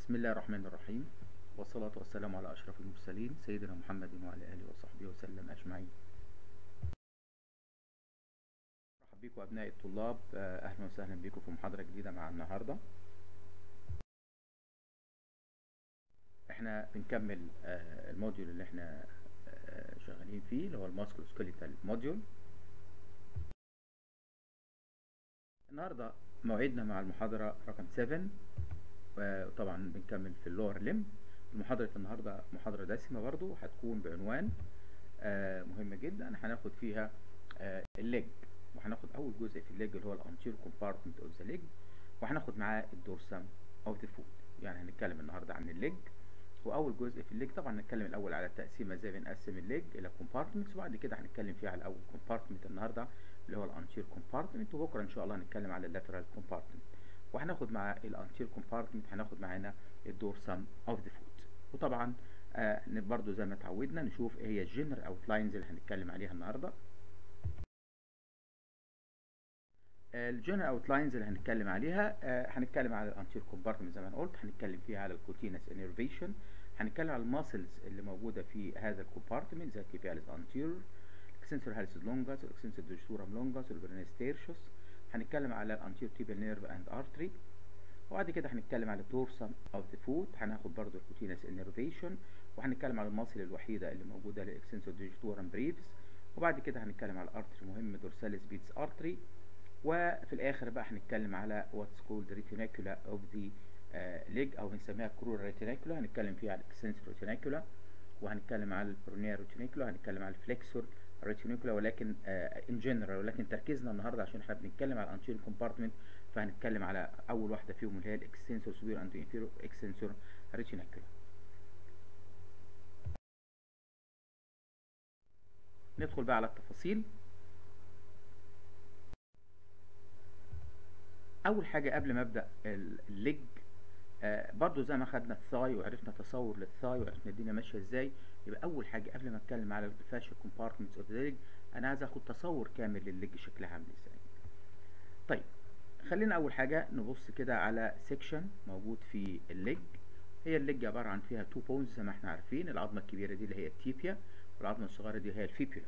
بسم الله الرحمن الرحيم والصلاة والسلام على أشرف المرسلين سيدنا محمد وعلى آله وصحبه وسلم أجمعين مرحبا بكم أبناء الطلاب آه، أهلا وسهلا بكم في محاضرة جديدة مع النهاردة احنا بنكمل آه، الموديول اللي احنا آه، شغالين فيه اللي هو الماسكلو سكيليتال موديول النهارده موعدنا مع المحاضرة رقم 7 وطبعا بنكمل في اللور لم محاضرة النهاردة محاضرة دسمة برضو هتكون بعنوان آه، مهمة جدا هناخد فيها آه، الليج وهناخد أول جزء في الليج اللي هو الانتير كومبارتمنت اوف ذا ليج وهناخد معاه الدورسم اوف ذا فوت يعني هنتكلم النهاردة عن الليج واول جزء في الليج طبعا هنتكلم الاول على التقسيمه ازاي بنقسم الليج الى كومبارتمنتس وبعد كده هنتكلم فيها على اول كومبارتمنت النهارده اللي هو الانتير كومبارتمنت وبكره ان شاء الله هنتكلم على اللاترال كومبارتمنت وهناخد مع الانتير كومبارتمنت هناخد معانا الدورسم اوف ذا فوت وطبعا آه برضو زي ما اتعودنا نشوف ايه هي الجنرال اوتلاينز اللي هنتكلم عليها النهارده الجنرال اوتلاينز اللي هنتكلم عليها آه هنتكلم على الانتير كومبارتمنت زي ما انا قلت هنتكلم فيها على الكوتينس انرفيشن هنتكلم على الماسلز اللي موجوده في هذا الكومبارتمنت زي التيبياليس انتيرور الاكسنسور هالس لونجاس الاكسنسور دوشورام لونجاس والبرنس تيرشوس هنتكلم على الانتير تيبيال نيرف اند ارتري وبعد كده هنتكلم على الدورسم اوف ذا فوت هناخد برضو الكوتينس انرفيشن وهنتكلم على الماسل الوحيده اللي موجوده للاكسنسور دوشورام بريفس وبعد كده هنتكلم على الارتري مهم دورساليس بيتس ارتري وفي الاخر بقى هنتكلم على واتس كولد ريتينيكولا اوف ذا ليج او بنسميها كرور ريتينيكولا هنتكلم فيها على الاكسنسور ريتينيكولا وهنتكلم على البرونيا ريتينيكولا هنتكلم على الفليكسور ريتينيكولا ولكن ان جنرال ولكن تركيزنا النهارده عشان احنا بنتكلم على الانتير كومبارتمنت فهنتكلم على اول واحده فيهم اللي هي الاكسنسور سوبير اند انفيرور اكسنسور ريتينيكولا ندخل بقى على التفاصيل اول حاجه قبل ما ابدا الليج آه برضو زي ما خدنا الثاي وعرفنا تصور للثاي وعرفنا الدنيا ماشيه ازاي يبقى اول حاجه قبل ما اتكلم على الفاشل كومبارتمنتس اوف ذا ليج انا عايز اخد تصور كامل للليج شكلها عامل ازاي طيب خلينا اول حاجه نبص كده على سيكشن موجود في الليج هي الليج عباره عن فيها تو بونز زي ما احنا عارفين العظمه الكبيره دي اللي هي التيبيا والعظمه الصغيره دي هي الفيبيولا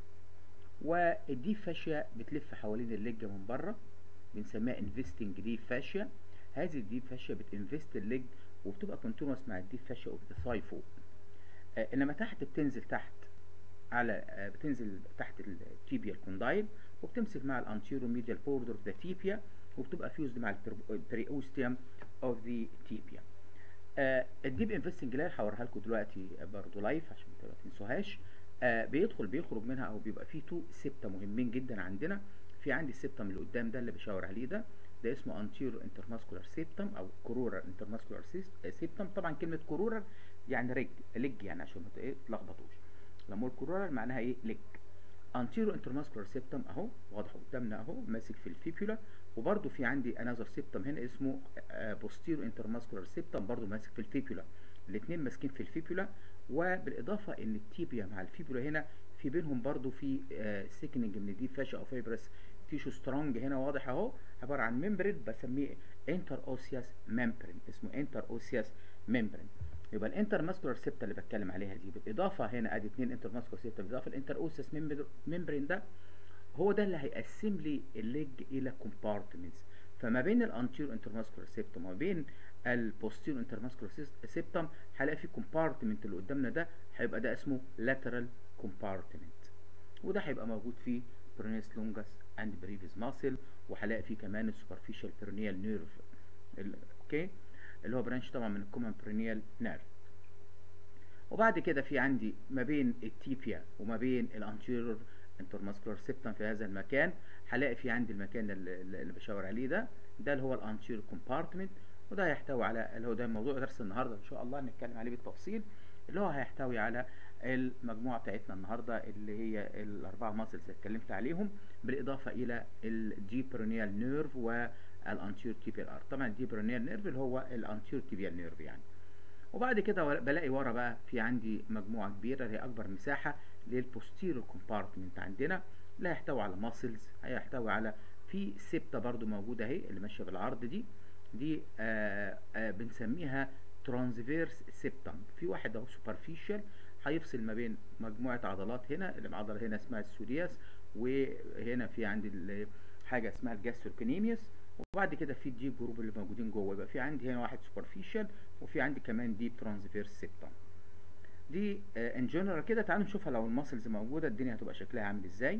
والدي فاشيا بتلف حوالين الليج من بره بنسميها انفستنج دي فاشيا هذه الدي فاشيا بتنفست الليج وبتبقى كونتينوس مع الدي فاشيا اوف ذا ثاي فوق آه انما تحت بتنزل تحت على آه بتنزل تحت التيبيا الكوندايل وبتمسك مع الانتيرو ميديال بوردر اوف ذا تيبيا وبتبقى فيوزد مع البريوستيوم اوف ذا تيبيا آه الديب انفستنج لاير هوريها لكم دلوقتي برضه لايف عشان ما تنسوهاش آه بيدخل بيخرج منها او بيبقى فيه تو سبته مهمين جدا عندنا في عندي السبتم اللي قدام ده اللي بشاور عليه ده ده اسمه انتيرو انترماسكولار سيبتم او كورورال انترماسكولار سيبتم طبعا كلمه كورورال يعني رج لج يعني عشان ما ايه تلخبطوش لما اقول كورورال معناها ايه لج انتيرو انترماسكولار سيبتم اهو واضح قدامنا اهو ماسك في الفيبيولا وبرده في عندي انذر سيبتم هنا اسمه بوستيرو انترماسكولار سيبتم برده ماسك في الفيبيولا الاثنين ماسكين في الفيبيولا وبالاضافه ان التيبيا مع الفيبيولا هنا في بينهم برضو في آه سيكننج من دي فاشا او فايبرس تيشو سترونج هنا واضح اهو عباره عن ممبرين بسميه انتر اوسياس ممبرين اسمه انتر اوسياس ممبرين يبقى الانتر ماسكولار سيبتا اللي بتكلم عليها دي بالاضافه هنا ادي اثنين انتر ماسكولار سيبتا بالاضافه الانتر اوسياس ممبرين ده هو ده اللي هيقسم لي الليج الى كومبارتمنتس فما بين الانتيرو انترماسكولار سيبتم وما بين البوستيرو انترماسكولار سيبتم هلاقي في كومبارتمنت اللي قدامنا ده هيبقى ده اسمه لاترال كومبارتمنت وده هيبقى موجود فيه برونيس لونجاس اند بريفيس ماسل وهلاقي فيه كمان السوبرفيشال بيرنيال نيرف اوكي اللي هو برانش طبعا من الكومن بيرنيال نيرف وبعد كده في عندي ما بين التيبيا وما بين الانتيرور انترماسكولار سيبتم في هذا المكان هلاقي في عندي المكان اللي, اللي بشاور عليه ده ده اللي هو الانتيرور كومبارتمنت وده هيحتوي على اللي هو ده موضوع درس النهارده ان شاء الله نتكلم عليه بالتفصيل اللي هو هيحتوي على المجموعه بتاعتنا النهارده اللي هي الاربعه ماسلز اللي اتكلمت عليهم بالاضافه الى الديبرونيال نيرف والانتيور تيبيال ارت طبعا الديبرونيال نيرف اللي هو الانتيور تيبيال نيرف يعني وبعد كده بلاقي ورا بقى في عندي مجموعه كبيره هي اكبر مساحه للبوستيرو كومبارتمنت عندنا لا يحتوي على ماسلز هيحتوي على في سبته برضو موجوده اهي اللي ماشيه بالعرض دي دي آآ آآ بنسميها ترانسفيرس سيبتم في واحد اهو سوبرفيشال هيفصل ما بين مجموعه عضلات هنا العضله هنا اسمها السولياس وهنا في عندي حاجه اسمها الجاستروكنيميوس وبعد كده في الديب جروب اللي موجودين جوه يبقى في عندي هنا واحد سوبرفيشال وفي عندي كمان ديب ترانسفيرس سيبتم دي ان جنرال كده تعالوا نشوفها لو الماسلز موجوده الدنيا هتبقى شكلها عامل ازاي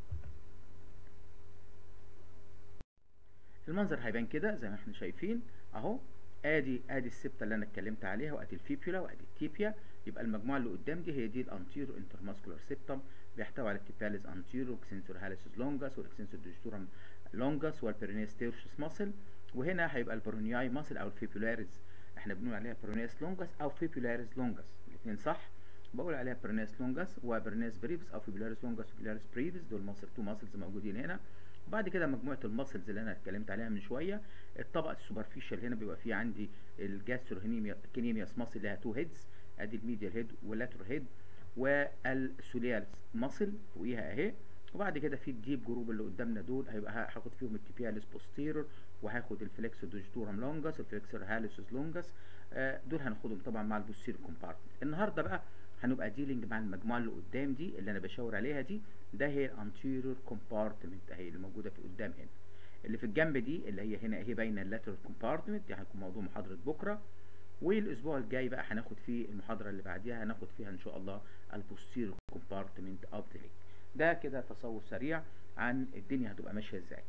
المنظر هيبان كده زي ما احنا شايفين اهو ادي ادي السبته اللي انا اتكلمت عليها وادي الفيبيولا وادي التيبيا يبقى المجموعه اللي قدام دي هي دي الانتيرو انترماسكولار سيبتم بيحتوي على التيباليز انتيرو اكسنسور هاليسوس لونجاس والاكسنسور ديجيتورم لونجاس والبيرينيس تيرشس ماسل وهنا هيبقى البرونياي ماسل او الفيبيولاريز احنا بنقول عليها بيرينيس لونجاس او فيبيولاريز لونجاس الاثنين صح بقول عليها بيرينيس لونجاس وبيرينيس بريفس او فيبيولاريز لونجاس وفيبيولاريز بريفس دول ماسل تو ماسلز موجودين هنا وبعد كده مجموعه الماسلز اللي انا اتكلمت عليها من شويه الطبقه السوبرفيشال هنا بيبقى فيه عندي الجاستروكينيميوس ماسل لها تو هيدز ادي الميديال هيد واللاتر هيد والسوليالس ماسل فوقيها اهي وبعد كده في الديب جروب اللي قدامنا دول هيبقى هاخد فيهم التيبياليس بوستيرور وهاخد الفليكسور دوجيتورم لونجاس الفليكسور هاليسوس لونجاس آه دول هناخدهم طبعا مع البوستيرور كومبارتمنت النهارده بقى هنبقى ديلينج مع المجموعه اللي قدام دي اللي انا بشاور عليها دي ده هي الانتيريور كومبارتمنت اهي اللي موجوده في قدام هنا اللي في الجنب دي اللي هي هنا اهي باينه اللاترال كومبارتمنت دي هيكون موضوع محاضره بكره والاسبوع الجاي بقى هناخد فيه المحاضره اللي بعديها هناخد فيها ان شاء الله البوستيريور كومبارتمنت اوف ذا ليج ده كده تصور سريع عن الدنيا هتبقى ماشيه ازاي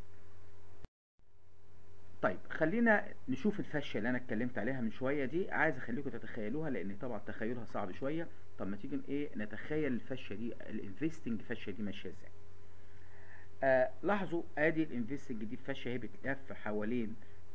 طيب خلينا نشوف الفشه اللي انا اتكلمت عليها من شويه دي عايز اخليكم تتخيلوها لان طبعا تخيلها صعب شويه طب ما تيجي ايه نتخيل الفشه دي الانفستنج فشه دي ماشيه ازاي آه لاحظوا ادي الانفستنج دي الفشه هي بتلف حوالين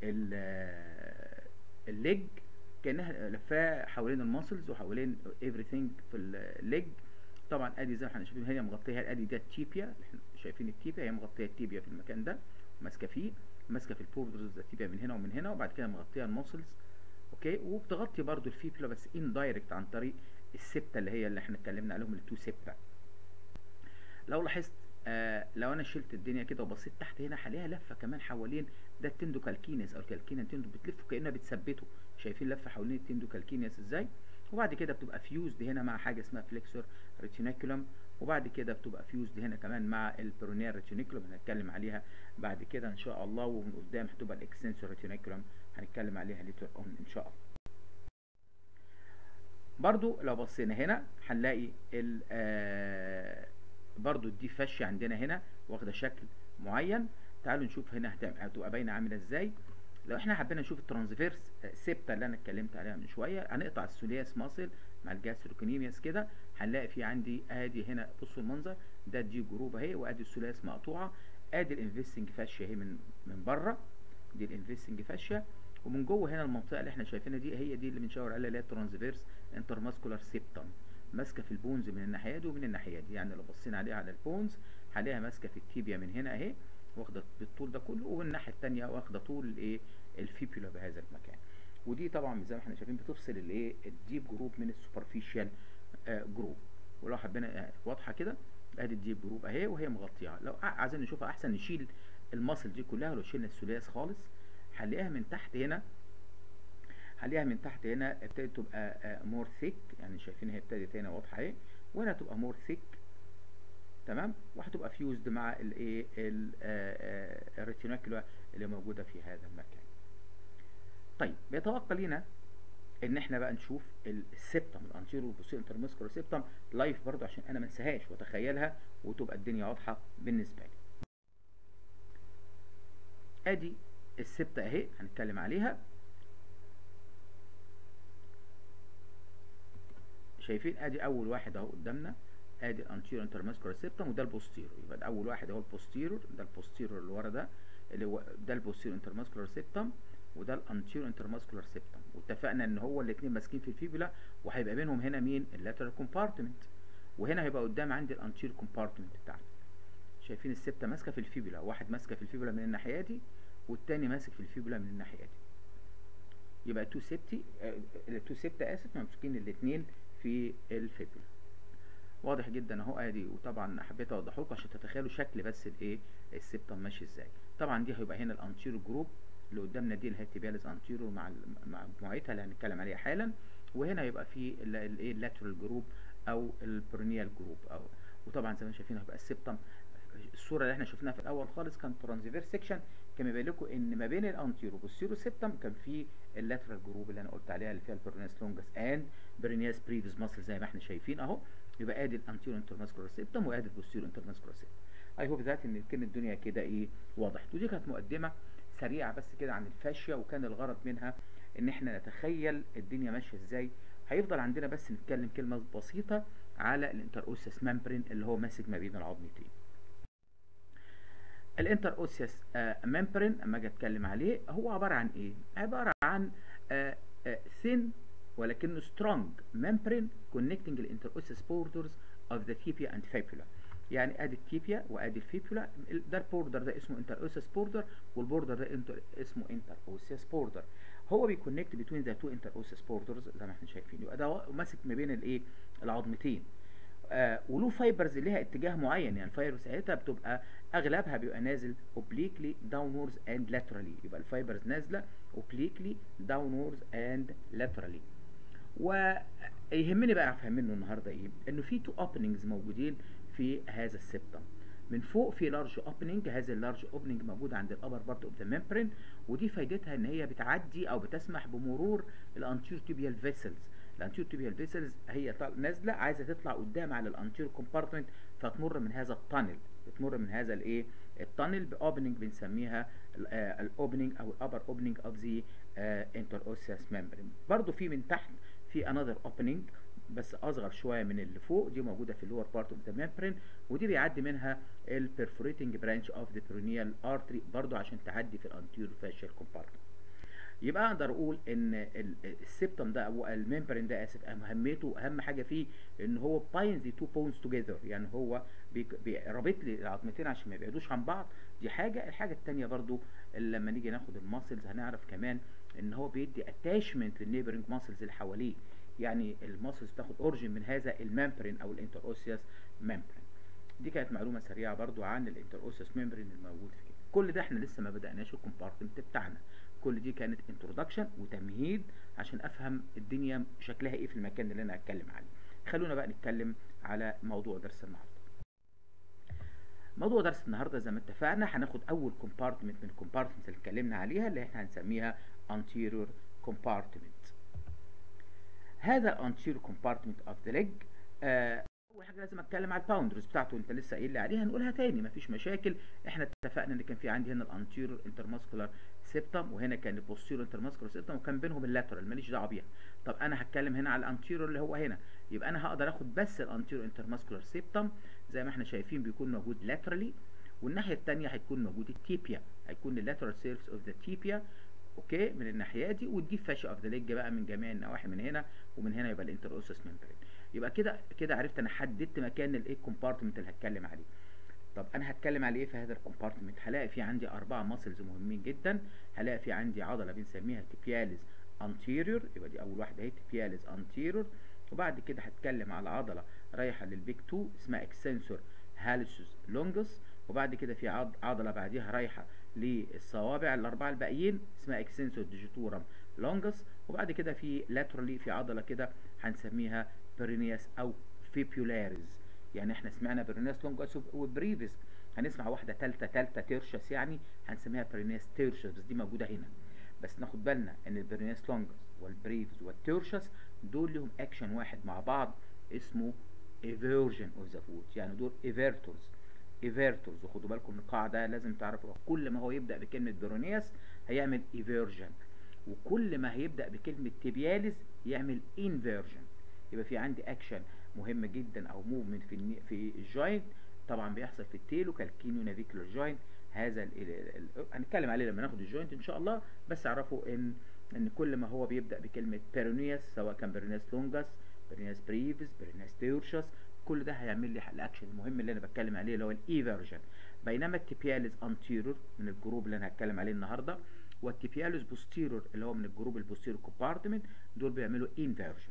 الليج كانها لفاه حوالين الماسلز وحوالين everything في الليج طبعا ادي زي ما احنا شايفين هي مغطيه ادي ده التيبيا احنا شايفين التيبيا هي مغطيه التيبيا في المكان ده ماسكه فيه ماسكه في البوفدرز التيبيا من هنا ومن هنا وبعد كده مغطيه الماسلز اوكي وبتغطي برده الفيبولا بس ان دايركت عن طريق السبته اللي هي اللي احنا اتكلمنا عليهم التو سبته لو لاحظت آه لو انا شلت الدنيا كده وبصيت تحت هنا هلاقيها لفه كمان حوالين ده التندو كالكينيس او الكالكينا تندو بتلف كانها بتثبته شايفين لفه حوالين التندو كالكينيس ازاي وبعد كده بتبقى فيوزد هنا مع حاجه اسمها فليكسور ريتينيكولم وبعد كده بتبقى فيوزد هنا كمان مع البرونيال ريتينيكولم هنتكلم عليها بعد كده ان شاء الله ومن قدام هتبقى الاكستنسور ريتينيكولم هنتكلم عليها ليتر اون ان شاء الله برضو لو بصينا هنا هنلاقي ال آه برضو دي فشه عندنا هنا واخده شكل معين تعالوا نشوف هنا هتبقى باينه عامله ازاي لو احنا حبينا نشوف الترانسفيرس سيبتا اللي انا اتكلمت عليها من شويه هنقطع السولياس ماسل مع الجاستروكونيميوس كده هنلاقي في عندي ادي هنا بصوا المنظر ده دي جروب اهي وادي السولياس مقطوعه ادي الانفستنج فاشيا اهي من من بره دي الانفستنج فاشيا ومن جوه هنا المنطقه اللي احنا شايفينها دي هي دي اللي بنشاور عليها اللي هي الترانسفيرس انترماسكولار سيبتم ماسكه في البونز من الناحيه دي ومن الناحيه دي يعني لو بصينا عليها على البونز هنلاقيها ماسكه في التيبيا من هنا اهي واخده بالطول ده كله ومن الناحيه الثانيه واخده طول الايه الفيبولا بهذا المكان ودي طبعا زي ما احنا شايفين بتفصل الايه الديب جروب من السوبرفيشال آه جروب ولو حبينا واضحه كده ادي الديب جروب اهي وهي مغطيها لو عايزين نشوفها احسن نشيل المصل دي كلها لو شلنا الثلاث خالص هنلاقيها من تحت هنا هنلاقيها من تحت هنا ابتدت تبقى مور ثيك يعني شايفين هي ابتدت هنا واضحه اهي وهنا تبقى مور ثيك تمام وهتبقى فيوزد مع الايه الريتينوكولا اللي موجوده في هذا المكان طيب بيتوقع لينا ان احنا بقى نشوف السبتم الانتيرو بوسيل انترمسكولار سبتم لايف برضو عشان انا ما انساهاش واتخيلها وتبقى الدنيا واضحه بالنسبه لي ادي السبتة اهي هنتكلم عليها شايفين ادي اول واحد اهو قدامنا ادي الانتيرو انترماسكولار سيبتم وده البوستيرو يبقى ده اول واحد اهو البوستيرو ده البوستيرو اللي ورا ده اللي هو ده البوستيرو انترماسكولار سيبتم وده الانتيرو انترماسكولار سيبتم واتفقنا ان هو الاثنين ماسكين في الفيبولا وهيبقى بينهم هنا مين اللاترال كومبارتمنت وهنا هيبقى قدام عندي الانتيرو كومبارتمنت بتاعنا شايفين السبتة ماسكه في الفيبولا واحد ماسكه في الفيبولا من الناحيه دي والتاني ماسك في الفيبولا من الناحيه دي يبقى تو سيبتي تو سيبتا اسف ممسكين الاثنين في الفيبولا واضح جدا اهو ادي وطبعا حبيت اوضحه لكم عشان تتخيلوا شكل بس الايه السبتم ماشي ازاي طبعا دي هيبقى هنا الانتيرو جروب اللي قدامنا دي اللي هي تيبياليز انتيرور مع مع مجموعتها اللي هنتكلم عليها حالا وهنا يبقى في الايه اللاترال جروب او البرونيال جروب او وطبعا زي ما شايفين هيبقى السبتم الصوره اللي احنا شفناها في الاول خالص كان ترانزفيرس سيكشن كان يبين لكم ان ما بين الانتيرو والسيرو سيبتم كان في اللاترال جروب اللي انا قلت عليها اللي فيها البرونياس لونجس اند برينياس بريفيس ماسل زي ما احنا شايفين اهو يبقى ادي الانتيرو انترماسكولار سيبتم وادي البوستيرو انترماسكولار سيبتم اي هوب ذات ان كان الدنيا كده ايه وضحت ودي كانت مقدمه سريعه بس كده عن الفاشيه وكان الغرض منها ان احنا نتخيل الدنيا ماشيه ازاي هيفضل عندنا بس نتكلم كلمه بسيطه على الانتروسس ممبرين اللي هو ماسك ما بين العظمتين الانتر اوسيس ممبرين اما اجي اتكلم عليه هو عباره عن ايه عباره عن ثين ولكنه سترونج ممبرين كونكتنج الانتر اوسيس بوردرز اوف ذا تيبيا اند فيبولا يعني ادي التيبيا وادي الفيبولا ده البوردر ده اسمه انتر اوسيس بوردر والبوردر ده انتر اسمه انتر اوسيس بوردر هو بيكونكت بين ذا تو انتر اوسيس بوردرز زي ما احنا شايفين يبقى ده ماسك ما بين الايه العظمتين آه وله فايبرز ليها اتجاه معين يعني الفايبر ساعتها بتبقى اغلبها بيبقى نازل اوبليكلي داونورز اند لاترالي يبقى الفايبرز نازله اوبليكلي داونورز اند لاترالي ويهمني بقى افهم منه النهارده ايه انه في تو اوبننجز موجودين في هذا السبتم من فوق في لارج اوبننج هذا اللارج اوبننج موجود عند الابر بارت اوف ذا ممبرين ودي فايدتها ان هي بتعدي او بتسمح بمرور الانتير تيبيال فيسلز الانتير تيبيال فيسلز هي نازله عايزه تطلع قدام على الانتير كومبارتمنت فتمر من هذا التانل بتمر من هذا الايه التانل باوبننج بنسميها الاوبننج او الابر اوبننج اوف ذا انتر اوسيس ممبرين برضو في من تحت في انذر اوبننج بس اصغر شويه من اللي فوق دي موجوده في اللور بارت اوف ذا ممبرين ودي بيعدي منها البرفوريتنج برانش اوف ذا برونيال ارتري برضو عشان تعدي في الانتير فاشيال كومبارتمنت يبقى اقدر اقول ان السبتم ده او الممبرين ده اسف اهميته اهم حاجه فيه ان هو باين ذا تو بونز توجذر يعني هو رابط لي العظمتين عشان ما يبعدوش عن بعض دي حاجه الحاجه الثانيه برضو لما نيجي ناخد الماسلز هنعرف كمان ان هو بيدي اتاشمنت للنيبرنج ماسلز اللي حواليه يعني الماسلز بتاخد اورجن من هذا الممبرين او الانتر اوسيوس ممبرين دي كانت معلومه سريعه برضو عن الانتر اوسيوس ممبرين الموجود فيه كل ده احنا لسه ما بدأناش الكومبارتمنت بتاعنا كل دي كانت انترودكشن وتمهيد عشان افهم الدنيا شكلها ايه في المكان اللي انا هتكلم عليه خلونا بقى نتكلم على موضوع درس النهارده موضوع درس النهارده زي ما اتفقنا هناخد اول كومبارتمنت من الكومبارتمنت اللي اتكلمنا عليها اللي احنا هنسميها anterior compartment هذا anterior compartment of the leg آه اول حاجه لازم اتكلم على الباوندرز بتاعته انت لسه قايل لي عليها هنقولها تاني مفيش مشاكل احنا اتفقنا ان كان في عندي هنا الانتيرور انترماسكولار سيبتم وهنا كان البوستيرور انترماسكولار سيبتم وكان بينهم اللاترال ماليش دعوه بيها طب انا هتكلم هنا على الانتيرور اللي هو هنا يبقى انا هقدر اخد بس الانتيرور انترماسكولار سيبتم زي ما احنا شايفين بيكون موجود لاترالي والناحيه الثانيه هيكون موجود التيبيا هيكون اللاترال سيرفس اوف ذا تيبيا اوكي من الناحيه دي والديب فاشي اوف ذا ليج بقى من جميع النواحي من هنا ومن هنا يبقى الانتر اوسس ممبرين يبقى كده كده عرفت انا حددت مكان الايه كومبارتمنت اللي هتكلم عليه طب انا هتكلم على ايه في هذا الكومبارتمنت هلاقي في عندي اربعه ماسلز مهمين جدا هلاقي في عندي عضله بنسميها تيبياليز انتيريور يبقى دي اول واحده اهي تيبياليز انتيريور وبعد كده هتكلم على عضله رايحه للبيك 2 اسمها اكسنسور هالسوس لونجس وبعد كده في عضله بعديها رايحه للصوابع الاربعه الباقيين اسمها اكسنسور ديجيتورم لونجس وبعد كده في لاترالي في عضله كده هنسميها بيرينياس او فيبيولاريز يعني احنا سمعنا بيرينياس لونجس وبريفيس هنسمع واحده ثالثه ثالثه تيرشس يعني هنسميها بيرينياس تيرشس بس دي موجوده هنا بس ناخد بالنا ان البيرينياس لونجس والبريفيس والتيرشس دول لهم اكشن واحد مع بعض اسمه ايفيرجن اوف ذا فود يعني دول ايفيرتورز ايفيرتورز وخدوا بالكم من القاعده لازم تعرفوا كل ما هو يبدا بكلمه بيرونياس هيعمل ايفيرجن وكل ما هيبدا بكلمه تيبياليز يعمل انفيرجن يبقى في عندي اكشن مهم جدا او موفمنت في الني... في الجوينت طبعا بيحصل في التيلو كالكينيو نافيكولار جوينت هذا ال... ال... ال... هنتكلم عليه لما ناخد الجوينت ان شاء الله بس اعرفوا ان ان كل ما هو بيبدا بكلمه بيرونياس سواء كان بيرونياس لونجاس بيرونياس بريفيس بيرونياس تيورشس كل ده هيعمل لي الاكشن المهم اللي انا بتكلم عليه اللي هو الايفرجن بينما التيبياليز انتيرور من الجروب اللي انا هتكلم عليه النهارده والتيبياليز بوستيرور اللي هو من الجروب البوستيرور كومبارتمنت دول بيعملوا انفيرجن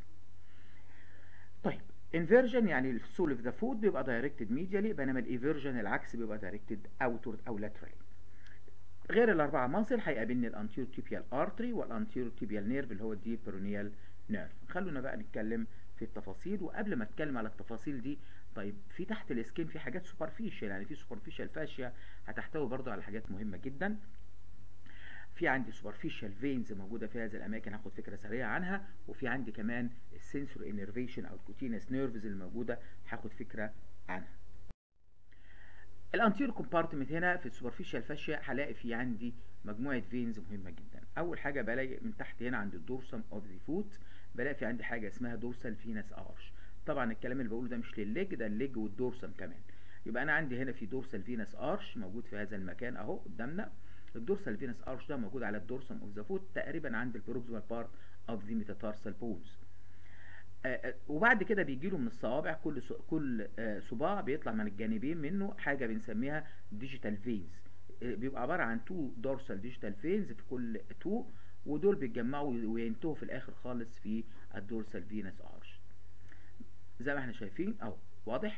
طيب انفيرجن يعني السول اوف ذا فود بيبقى دايركتد ميديالي بينما الايفيرجن العكس بيبقى دايركتد اوتورد او لاترالي غير الاربعه ماسل هيقابلني الانتيرو تيبيال ارتري والانتيرو تيبيال نيرف اللي هو الديب بيرونيال نيرف خلونا بقى نتكلم في التفاصيل وقبل ما اتكلم على التفاصيل دي طيب في تحت السكين في حاجات سوبرفيشال يعني في سوبرفيشال فاشيا هتحتوي برضو على حاجات مهمه جدا في عندي سوبرفيشال فينز موجوده في هذه الاماكن هاخد فكره سريعه عنها وفي عندي كمان السنسور انرفيشن او الكوتينس نيرفز الموجوده هاخد فكره عنها الانتير كومبارتمنت هنا في السوبرفيشال فاشيا هلاقي في عندي مجموعه فينز مهمه جدا اول حاجه بلاقي من تحت هنا عند الدورسم اوف ذا فوت بلاقي في عندي حاجه اسمها دورسال فينس ارش طبعا الكلام اللي بقوله ده مش للليج ده الليج والدورسم كمان يبقى انا عندي هنا في دورسال فينس ارش موجود في هذا المكان اهو قدامنا الدورسال فينس ارش ده موجود على الدورسم اوف ذا فوت تقريبا عند البروكسيمال بارت اوف ذا ميتاتارسال بونز وبعد كده بيجي له من الصوابع كل كل صباع بيطلع من الجانبين منه حاجه بنسميها ديجيتال فينز بيبقى عباره عن تو دورسال ديجيتال فينز في كل تو ودول بيتجمعوا وينتهوا في الاخر خالص في الدورسال فينس ارش زي ما احنا شايفين اهو واضح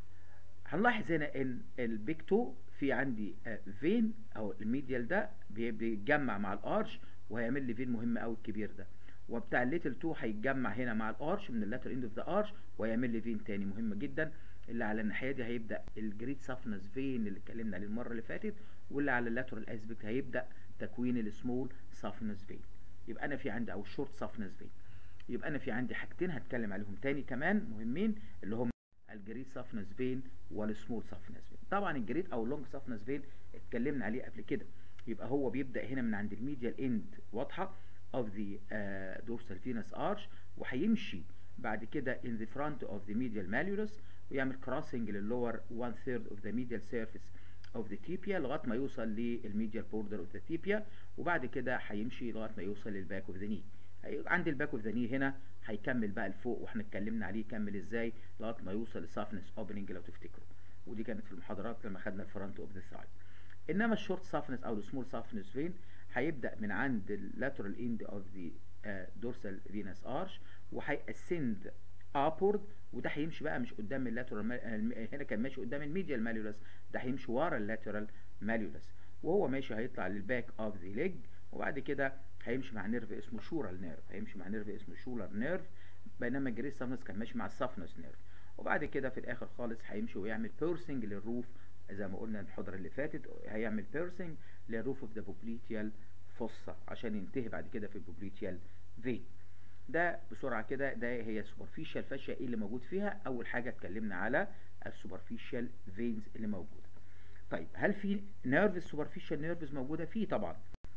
هنلاحظ هنا ان البيك تو في عندي فين او الميديال ده بيتجمع مع الارش وهيعمل لي فين مهم قوي الكبير ده وبتاع الليتل 2 هيتجمع هنا مع الارش من اللاتر اند اوف ذا ارش ويعمل لي فين تاني مهم جدا اللي على الناحيه دي هيبدا الجريد سافنس فين اللي اتكلمنا عليه المره اللي فاتت واللي على اللاترال اسبكت هيبدا تكوين السمول سافنس فين يبقى انا في عندي او الشورت سافنس فين يبقى انا في عندي حاجتين هتكلم عليهم تاني كمان مهمين اللي هم الجريد سافنس فين والسمول سافنس فين طبعا الجريد او اللونج سافنس فين اتكلمنا عليه قبل كده يبقى هو بيبدا هنا من عند الميديال اند واضحه of the uh, dorsal venous arch وهيمشي بعد كده in the front of the medial malleolus ويعمل crossing للlower one third of the medial surface of the tibia لغايه ما يوصل للميديال border of the tibia وبعد كده هيمشي لغايه ما يوصل للباك اوف ذا ني عند الباك اوف ذا ني هنا هيكمل بقى لفوق واحنا اتكلمنا عليه يكمل ازاي لغايه ما يوصل للسافنس اوبننج لو تفتكروا ودي كانت في المحاضرات لما خدنا الفرونت اوف ذا ثاي انما الشورت سافنس او السمول سافنس فين هيبدا من عند اللاترال اند اوف ذا دورسال فينس ارش وهيأسند ابورد وده هيمشي بقى مش قدام اللاترال هنا كان ماشي قدام الميديال ماليولس ده هيمشي ورا اللاترال ماليولس وهو ماشي هيطلع للباك اوف ذا ليج وبعد كده هيمشي مع نيرف اسمه شورال نيرف هيمشي مع نيرف اسمه شولر نيرف بينما الجريس سافنس كان ماشي مع السافنس نيرف وبعد كده في الاخر خالص هيمشي ويعمل بيرسنج للروف زي ما قلنا المحاضره اللي فاتت هيعمل بيرسنج للروف اوف ذا بوبليتيال فوسا عشان ينتهي بعد كده في البوبليتيال فين ده بسرعه كده ده هي سوبرفيشال فاشيا ايه اللي موجود فيها اول حاجه اتكلمنا على السوبرفيشال فينز اللي موجوده طيب هل في نيرفز سوبرفيشال نيرفز موجوده فيه طبعا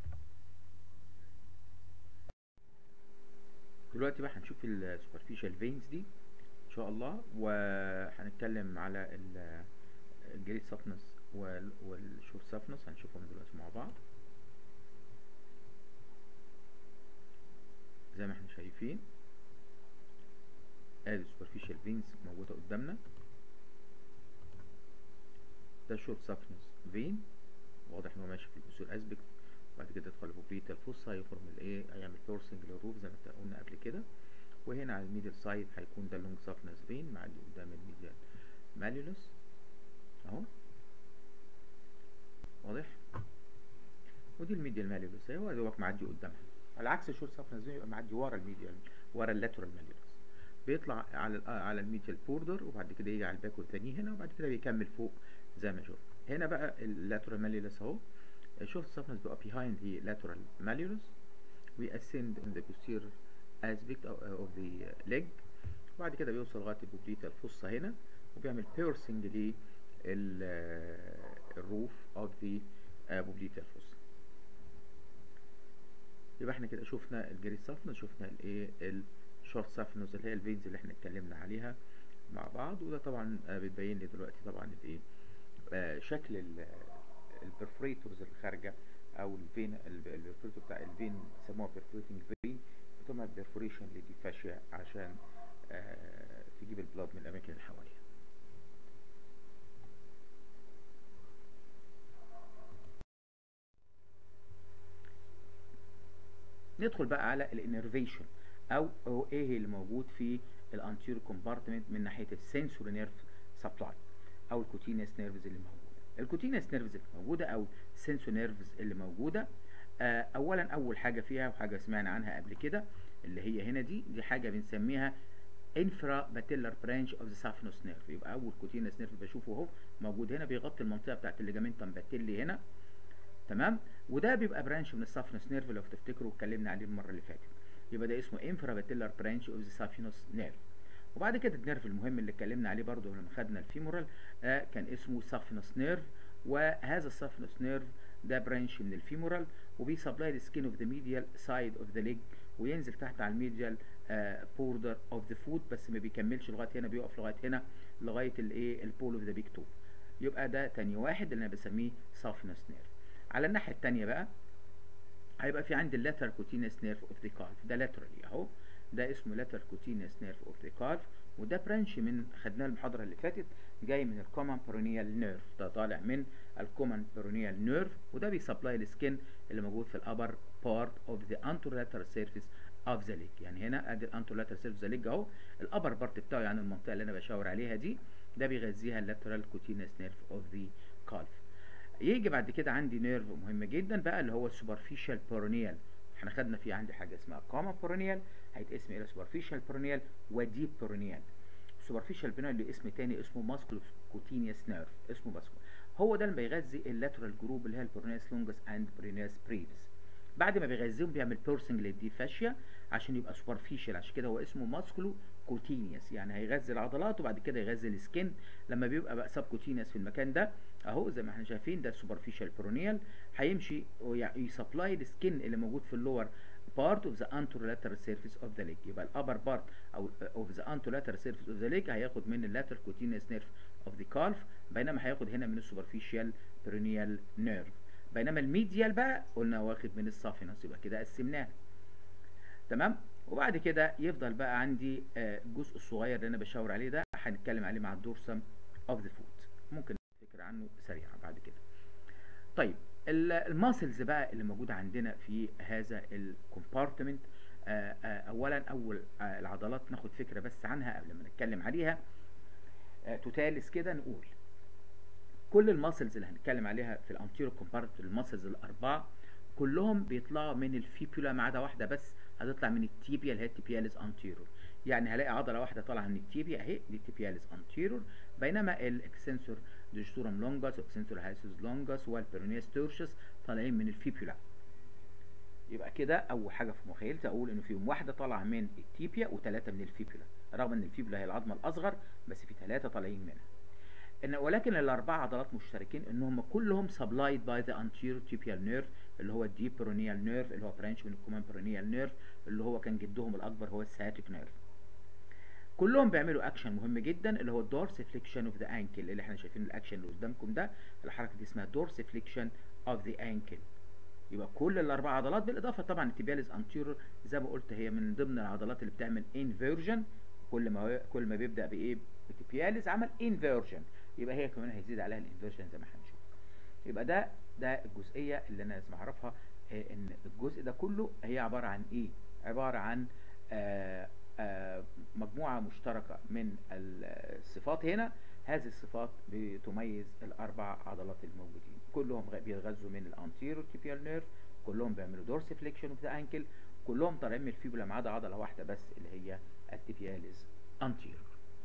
دلوقتي بقى هنشوف السوبرفيشال فينز دي ان شاء الله وهنتكلم على الجريد سافنس والشور سافنس هنشوفهم دلوقتي مع بعض زي ما احنا شايفين ادي السوبرفيشال فينز موجوده قدامنا ده شورت سافنس فين واضح ان هو ماشي في الاسور اسبكت وبعد كده يدخل البوبيتا الفصة هيخرج من الايه هيعمل فورسنج للروف زي ما قلنا قبل كده وهنا على الميدل سايد هيكون ده اللونج سافنس فين معدي قدام الميديال ماليولس اهو واضح ودي الميديال ماليولس اهو دوك معدي قدامها على عكس الشورت سافنس فين يبقى معدي ورا الميديال ورا اللاترال ماليولس بيطلع على على الميديال بوردر وبعد كده يجي على الباك والتاني هنا وبعد كده بيكمل فوق زي ما شفنا هنا بقى اللاترال ماليولس اهو short softness بيبقى behind the lateral malleolus we ascend in the posterior aspect of the leg وبعد كده بيوصل لغايه البوبليتا الفصة هنا وبيعمل piercing للروف of the بوبليتا الفصة يبقى احنا كده شفنا الجريد سافنس شفنا الايه الشورت سافنس اللي هي الفينز اللي احنا اتكلمنا عليها مع بعض وده طبعا بتبين لي دلوقتي طبعا الايه شكل البرفوريتورز اللي خارجه او الفين البرفوريتور بتاع الفين بيسموها برفوريتنج فين بتعمل برفوريشن لدي فاشيا عشان آه تجيب البلاد من الاماكن اللي حواليها ندخل بقى على الانرفيشن او هو ايه اللي موجود في الانتيرو كومبارتمنت من ناحيه السنسوري نيرف سبلاي او الكوتينيس نيرفز اللي موجوده الكوتينس نيرفز اللي موجوده او سنسو نيرفز اللي موجوده آه اولا اول حاجه فيها وحاجه سمعنا عنها قبل كده اللي هي هنا دي دي حاجه بنسميها انفرا باتيلر برانش اوف ذا سافنوس نيرف يبقى اول كوتينس نيرف بشوفه اهو موجود هنا بيغطي المنطقه بتاعت الليجامنتم باتيلي هنا تمام وده بيبقى برانش من السافنوس نيرف لو تفتكروا اتكلمنا عليه المره اللي فاتت يبقى ده اسمه انفرا باتيلر برانش اوف ذا سافنوس نيرف وبعد كده النيرف المهم اللي اتكلمنا عليه برضه لما خدنا الفيمورال آه كان اسمه سافنوس نيرف وهذا السافنوس نيرف ده برانش من الفيمورال وبيسبلاي السكين اوف ذا ميديال سايد اوف ذا ليج وينزل تحت على الميديال بوردر اوف ذا فوت بس ما بيكملش لغايه هنا بيقف لغايه هنا لغايه الايه البول اوف ذا بيج تو يبقى ده تاني واحد اللي انا بسميه سافنوس نيرف على الناحيه الثانيه بقى هيبقى في عندي اللاتر كوتينس نيرف اوف ذا كالف ده لاترالي اهو ده اسمه لاتر كوتينس نيرف اوف ذا كالف وده برانش من خدناه المحاضره اللي فاتت جاي من الكومن بيرونيال نيرف ده طالع من الكومن بيرونيال نيرف وده بيسبلاي السكين اللي موجود في الابر بارت اوف ذا انترولاتر سيرفيس اوف ذا ليج يعني هنا ادي الانترولاتر سيرفيس ذا ليج اهو الابر بارت بتاعه يعني المنطقه اللي انا بشاور عليها دي ده بيغذيها اللاترال كوتينس نيرف اوف ذا كالف يجي بعد كده عندي نيرف مهم جدا بقى اللي هو السوبرفيشال بيرونيال احنا خدنا فيه عندي حاجه اسمها كومن بيرونيال هيتقسم الى سوبرفيشال بيرونيال وديب بيرونيال السوبرفيشال بيرونيال له اسم تاني اسمه ماسكولو كوتينيوس نيرف اسمه ماسكولو هو ده اللي بيغذي اللاترال جروب اللي هي البرونياس لونجس اند برونياس بريفس بعد ما بيغذيهم بيعمل بيرسنج للدي فاشيا عشان يبقى سوبرفيشال عشان كده هو اسمه ماسكولو كوتينيوس يعني هيغذي العضلات وبعد كده يغذي السكن لما بيبقى بقى سب كوتينيوس في المكان ده اهو زي ما احنا شايفين ده السوبرفيشال برونيال هيمشي ويسبلاي السكن اللي موجود في اللور part of the anterolateral surface of the leg يبقى الابر بارت او of the anterolateral surface of the leg هياخد من اللاتر cutaneous nerve of the calf بينما هياخد هنا من السوبرفيشال peroneal nerve بينما الميديال بقى قلنا واخد من السافينس يبقى كده قسمناها تمام وبعد كده يفضل بقى عندي الجزء الصغير اللي انا بشاور عليه ده هنتكلم عليه مع الدورسم اوف ذا فوت ممكن نفكر عنه سريعا بعد كده طيب الماسلز بقى اللي موجوده عندنا في هذا الكومبارتمنت اولا اول العضلات ناخد فكره بس عنها قبل ما نتكلم عليها تتالس كده نقول كل الماسلز اللي هنتكلم عليها في الانتيرو كومبارتمنت الماسلز الاربعه كلهم بيطلعوا من الفيبولا ما عدا واحده بس هتطلع من التيبيا اللي هي التيبياليز انتيرور يعني هلاقي عضله واحده طالعه من التيبيا اهي دي التيبياليز انتيرور بينما الاكسنسور ديجستورم لونجاس واكسنسور هايسوس لونجاس والبيرونيس تورشس طالعين من الفيبولا يبقى كده اول حاجه في مخيلتي اقول انه فيهم واحده طالعه من التيبيا وثلاثه من الفيبولا رغم ان الفيبولا هي العظمه الاصغر بس في ثلاثه طالعين منها إن ولكن الاربع عضلات مشتركين ان هم كلهم سبلايد باي ذا anterior tibial nerve اللي هو الديب بيرونيال نيرف اللي هو برانش من الكومان بيرونيال نيرف اللي هو كان جدهم الاكبر هو السياتيك نيرف كلهم بيعملوا اكشن مهم جدا اللي هو الدورس فليكشن اوف ذا انكل اللي احنا شايفين الاكشن اللي قدامكم ده الحركه دي اسمها دورس فليكشن اوف ذا انكل يبقى كل الاربع عضلات بالاضافه طبعا التيبياليز انتيرور زي ما قلت هي من ضمن العضلات اللي بتعمل انفيرجن كل ما كل ما بيبدا بايه التيبياليز عمل انفيرجن يبقى هي كمان هيزيد عليها الانفيرجن زي ما هنشوف يبقى ده ده الجزئيه اللي انا لازم اعرفها ان الجزء ده كله هي عباره عن ايه عباره عن آآ آآ مجموعه مشتركه من الصفات هنا هذه الصفات بتميز الاربع عضلات الموجودين كلهم بيتغذوا من الانتيرو تيبيال نيرف كلهم بيعملوا دورس فليكشن اوف ذا انكل كلهم طالعين من الفيبولا ما عدا عضله واحده بس اللي هي التيبياليز انتيرو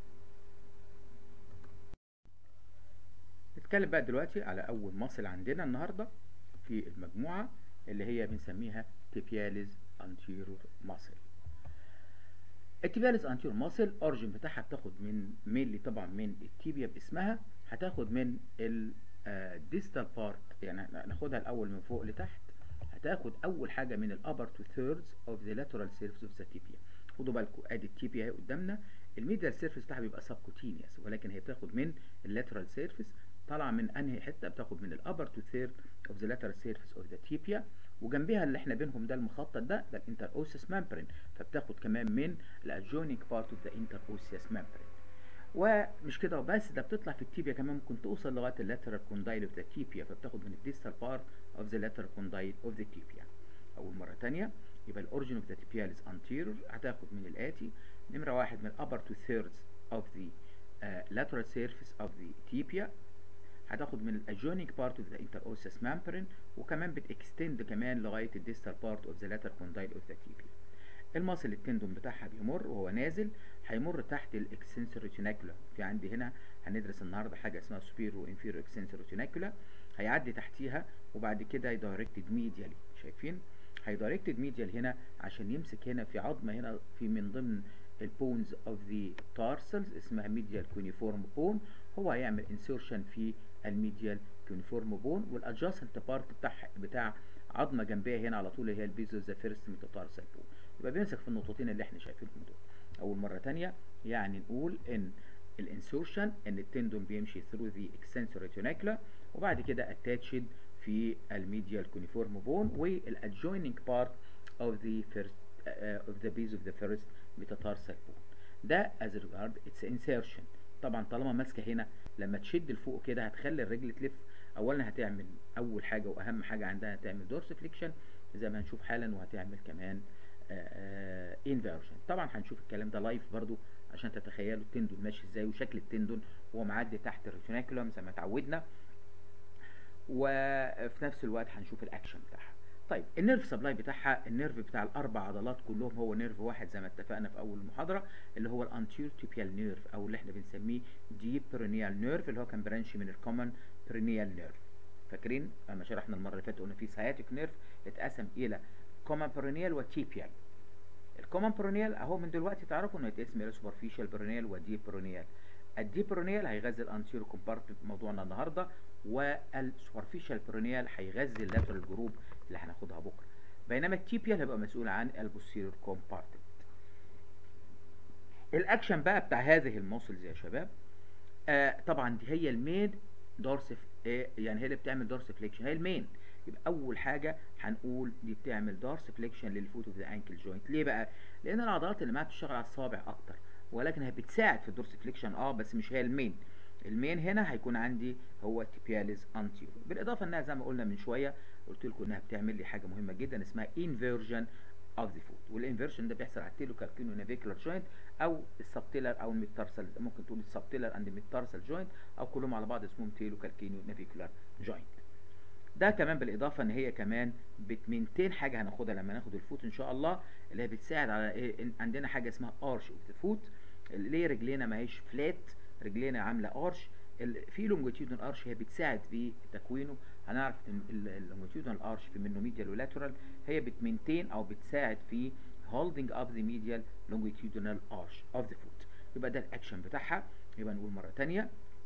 نتكلم بقى دلوقتي على اول ماسل عندنا النهارده في المجموعه اللي هي بنسميها تيبياليز انتيرور ماسل التيبياليز انتيرور ماسل اوريجن بتاعها بتاخد من مينلي طبعا من التيبيا باسمها هتاخد من الديستال بارت يعني ناخدها الاول من فوق لتحت هتاخد اول حاجه من الابر تو ثيردز اوف ذا لاترال سيرفيس اوف ذا تيبيا خدوا بالكم ادي التيبيا اهي قدامنا الميديال سيرفيس بتاعها بيبقى سبكوتينيوس ولكن هي بتاخد من اللاترال سيرفيس طالعه من انهي حته بتاخد من الابر تو ثيرد اوف ذا لاترال سيرفيس اوف ذا تيبيا وجنبها اللي احنا بينهم ده المخطط ده ده الانتر اوسيس ممبرين فبتاخد كمان من الادجونينج بارت اوف ذا انتر اوسيس ممبرين ومش كده وبس ده بتطلع في التيبيا كمان ممكن توصل لغايه اللاترال كوندايل اوف ذا تيبيا فبتاخد من الديستال بارت اوف ذا لاترال كوندايل اوف ذا تيبيا اول مره ثانيه يبقى الاوريجن اوف ذا تيبياليز انتيرور هتاخد من الاتي نمره واحد من الابر تو ثيردز اوف ذا lateral surface of the tibia هتاخد من الادجويننج بارت اوف ذا انتروسس مامبرين وكمان بتكستند كمان لغايه الديستال بارت اوف ذا لاتر كوندايل اوف ذا تيبي المصل التندون بتاعها بيمر وهو نازل هيمر تحت الاكسنسور ريتيناكولا في عندي هنا هندرس النهارده حاجه اسمها سوبيرو انفيرو اكسنسور ريتيناكولا هيعدي تحتيها وبعد كده هيدايركتد ميديالي شايفين هيدايركتد ميديال هنا عشان يمسك هنا في عظمه هنا في من ضمن البونز اوف ذا تارسلز اسمها ميديال كونيفورم بون هو هيعمل انسيرشن في الميديال كونيفورم بون والادجاستنت بارت بتاع بتاع عظمه جنبها هنا على طول هي البيزو ذا فيرست ميتاتارسال بون يبقى بيمسك في النقطتين اللي احنا شايفينهم دول اول مره تانية يعني نقول ان الانسيرشن ان التندون بيمشي ثرو ذا اكسنسور ريتيناكولا وبعد كده اتاتشد في الميديال كونيفورم بون والادجويننج بارت of the first uh, of the base of the first metatarsal bone ده as regard its insertion طبعا طالما ماسكه هنا لما تشد لفوق كده هتخلي الرجل تلف اولا هتعمل اول حاجه واهم حاجه عندها هتعمل دورس فليكشن زي ما هنشوف حالا وهتعمل كمان انفيرجن طبعا هنشوف الكلام ده لايف برضو عشان تتخيلوا التندون ماشي ازاي وشكل التندون وهو معدي تحت الريتيناكولم زي ما اتعودنا وفي نفس الوقت هنشوف الاكشن بتاعها طيب النيرف سبلاي بتاعها النيرف بتاع الاربع عضلات كلهم هو نيرف واحد زي ما اتفقنا في اول المحاضره اللي هو الانتير تيبيال نيرف او اللي احنا بنسميه ديب برينيال نيرف اللي هو كان برانش من الكومن برينيال نيرف فاكرين لما شرحنا المره اللي فاتت قلنا في سياتيك نيرف اتقسم الى كومن برينيال وتيبيال الكومن برينيال اهو من دلوقتي تعرفوا انه يتقسم الى سوبرفيشال برينيال وديب برينيال الديب برينيال هيغذي الانتيرو كومبارتمنت موضوعنا النهارده والسوبرفيشال برينيال هيغذي اللاترال جروب اللي هناخدها بكره بينما التيبيال هيبقى مسؤول عن البوستيريور كومبارتمنت الاكشن بقى بتاع هذه الموسلز يا شباب آه طبعا دي هي المين دورس آه يعني هي اللي بتعمل دورس فليكشن هي المين يبقى اول حاجه هنقول دي بتعمل دورس فليكشن للفوت اوف ذا انكل جوينت ليه بقى لان العضلات اللي معاها بتشتغل على الصابع اكتر ولكن هي بتساعد في الدورس فليكشن اه بس مش هي المين المين هنا هيكون عندي هو تيبياليز انتيرو بالاضافه انها زي ما قلنا من شويه قلت لكم انها بتعمل لي حاجه مهمه جدا اسمها انفيرجن اوف ذا فوت والانفيرجن ده بيحصل على التيلو كالكينو نافيكولار جوينت او السبتيلر او الميتارسال ممكن تقول السبتيلر اند الميتارسال جوينت او كلهم على بعض اسمهم تيلو كالكينو نافيكولار جوينت ده كمان بالاضافه ان هي كمان بتمنتين حاجه هناخدها لما ناخد الفوت ان شاء الله اللي هي بتساعد على إيه عندنا حاجه اسمها ارش اوف ذا فوت ليه رجلينا ما هيش فلات رجلينا عامله ارش في لونجيتيودنال ارش هي بتساعد في تكوينه هنعرف ان اللونجيتيودنال ارش في منه ميديال ولاترال هي بتمنتين او بتساعد في holding up the medial longitudinal arch of the foot يبقى ده الاكشن بتاعها يبقى نقول مره ثانيه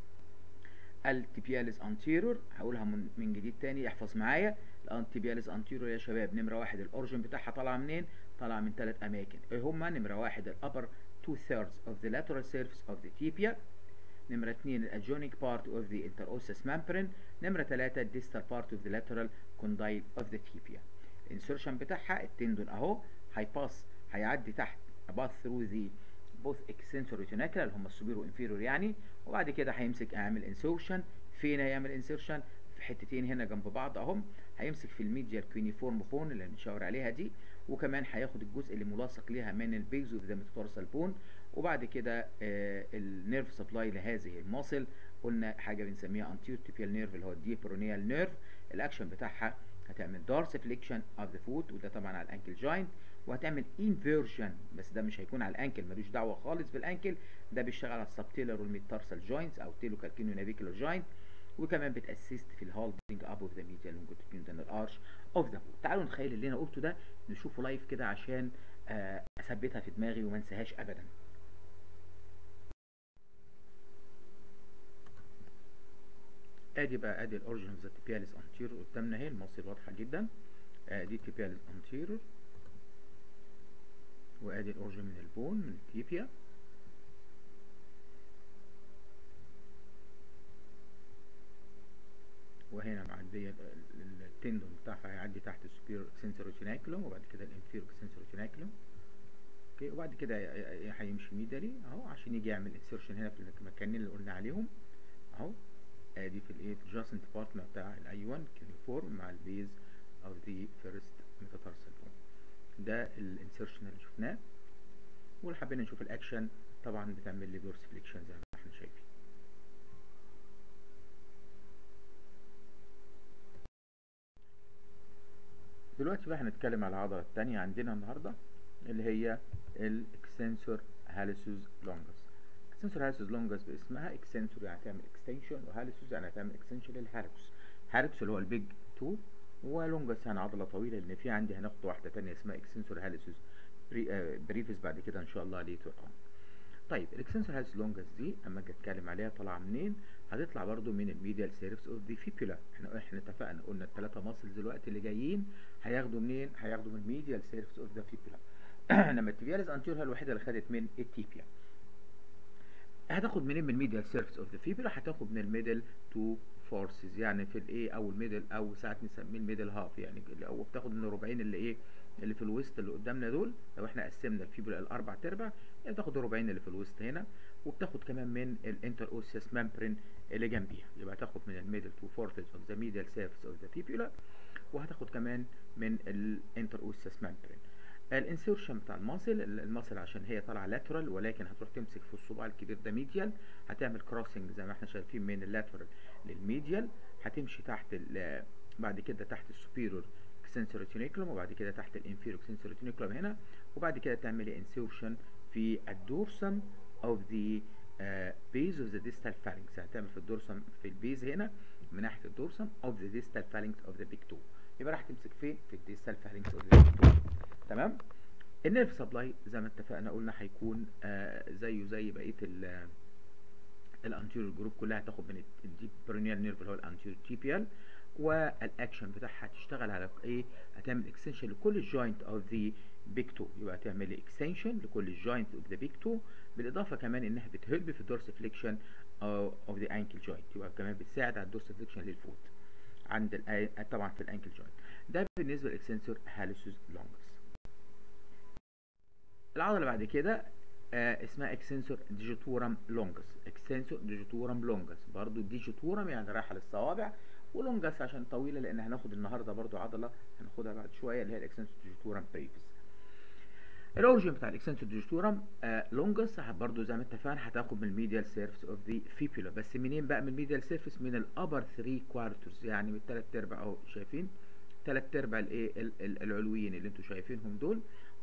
التيبياليز انتيرور هقولها من, من جديد تاني احفظ معايا الانتيبياليز انتيرور يا شباب نمره واحد الاورجن بتاعها طالعه منين؟ طالعه من ثلاث اماكن ايه هما؟ نمره واحد الابر two thirds of the lateral surface of the tibia نمرة 2 ال adjoining part of the interosseous membrane نمرة 3 ال distal part of the lateral condyle of the tibia الانسرشن بتاعها التندون اهو هيباس هيعدي تحت above through the both extensor retinacular اللي هم السوبيرو انفيرور يعني وبعد كده هيمسك اعمل انسرشن فين هيعمل انسرشن في حتتين هنا جنب بعض اهم هيمسك في الميديال كوينيفورم بون اللي هنشاور عليها دي وكمان هياخد الجزء اللي ملاصق ليها من البيز اوف ذا ميتاتارسال بون وبعد كده آه النيرف سبلاي لهذه الماسل قلنا حاجه بنسميها انتير تيبيال نيرف اللي هو الديبرونيال نيرف الاكشن بتاعها هتعمل دارس فليكشن اوف ذا فوت وده طبعا على الانكل جوينت وهتعمل انفيرجن بس ده مش هيكون على الانكل ملوش دعوه خالص بالانكل ده بيشتغل على السبتيلر والميتارسال جوينتس او تيلو كالكينيو نافيكولار جوينت وكمان بتاسيست في الهولدنج اب اوف ذا ميديال لونجيتودينال ارش اوف ذا فوت تعالوا نتخيل اللي انا قلته ده نشوفه لايف كده عشان آه اثبتها في دماغي وما انساهاش ابدا ادي بقى ادي الاوريجن اوف ذا تيبياليس انتيرور قدامنا اهي المصير واضحه جدا ادي تيبياليس انتيرور وادي الاوريجن من البون من التيبيا وهنا معديه التندون بتاعها هيعدي تحت السوبير سنسوريتيناكولوم وبعد كده الانفيرو سنسوريتيناكولوم اوكي وبعد كده هيمشي ميدالي اهو عشان يجي يعمل انسيرشن هنا في المكانين اللي قلنا عليهم اهو ادي في الايه في الجاستنت بارتنر بتاع الايون كيلوفورم مع البيز اوف ذا فيرست ميتاتارسال بون ده الانسيرشن اللي شفناه واللي حبينا نشوف الاكشن طبعا بتعمل لي دورس فليكشن زي ما احنا شايفين دلوقتي بقى هنتكلم على العضله الثانيه عندنا النهارده اللي هي الاكستنسور هاليسوس لونجس اكستنسور هاليسوس لونجس باسمها اكستنسور يعني هتعمل اكستنشن وهاليسوس يعني هتعمل اكستنشن للهاركس هاركس اللي هو البيج 2 ولونجس يعني عضله طويله لان في عندي هناخد واحده ثانيه اسمها اكستنسور هاليسوس بريفس بعد كده ان شاء الله ليتر اون طيب الاكستنسور هاليسوس لونجس دي اما اجي اتكلم عليها طالعه منين هتطلع برضو من الميديال سيرفس اوف ذا فيبولا احنا احنا اتفقنا قلنا الثلاثه ماسلز دلوقتي اللي جايين هياخدوا منين هياخدوا من الميديال سيرفس اوف ذا فيبولا لما التبياليز انتيور هي الوحيده اللي خدت من التيبيا هتاخد منين من الميديال سيرفس اوف ذا فيبولا هتاخد من الميدل تو فورسز يعني في الايه او الميدل او ساعات نسميه الميدل هاف يعني او بتاخد من الربعين اللي ايه اللي في الوسط اللي قدامنا دول لو احنا قسمنا الفيبولا الاربع تربع يعني بتاخد الربعين اللي في الوسط هنا وبتاخد كمان من الانتر اوسيس ممبرين اللي جنبيها يبقى هتاخد من الميدل تو فورسز اوف ذا ميديال سيرفس اوف ذا فيبولا وهتاخد كمان من الانتر اوسيس ممبرين الانسيرشن بتاع الماسل الماسل عشان هي طالعه لاترال ولكن هتروح تمسك في الصباع الكبير ده ميديال هتعمل كروسنج زي ما احنا شايفين من اللاترال للميديال هتمشي تحت بعد كده تحت السوبيرور اكستنسور ريتينيكولوم وبعد كده تحت الانفيرور اكستنسور ريتينيكولوم هنا وبعد كده تعملي انسيرشن في الدورسم اوف ذا بيز اوف ذا ديستال فالنكس هتعمل في الدورسم في البيز هنا من ناحيه الدورسم اوف ذا ديستال فالنكس اوف ذا بيج تو يبقى راح تمسك فين في الديستال فالنكس اوف ذا بيج تو تمام النيرف سبلاي زي ما اتفقنا قلنا هيكون آه زيه زي بقيه الانتيريور جروب كلها هتاخد من الديب برونيال نيرف اللي هو الانتيريور تيبيال والاكشن بتاعها هتشتغل على ايه هتعمل اكستنشن لكل الجوينت اوف ذا بيج تو يبقى هتعمل اكستنشن لكل الجوينت اوف ذا بيج تو بالاضافه كمان انها بتهلب في الدورسفليكشن اوف ذا انكل جوينت يبقى كمان بتساعد على الدورسفليكشن للفوت عند طبعا في الانكل جوينت ده بالنسبه للاكستنسور هالوسوس لونجس العضله اللي بعد كده آه اسمها اكستنسور ديجيتورم لونجس اكستنسور ديجيتورم لونجس برضو ديجيتورم يعني رايحه للصوابع ولونجس عشان طويله لان هناخد النهارده برضو عضله هناخدها بعد شويه اللي هي الاكستنسور ديجيتورم بريفس الاوريجن بتاع الاكستنسور ديجيتورم آه لونجس برضو زي ما اتفقنا هتاخد من الميديال سيرفس اوف ذا فيبولا بس منين بقى من الميديال سيرفس من الابر 3 كوارترز يعني من الثلاث ارباع اهو شايفين ثلاث ارباع الايه العلويين اللي انتوا شايفينهم دول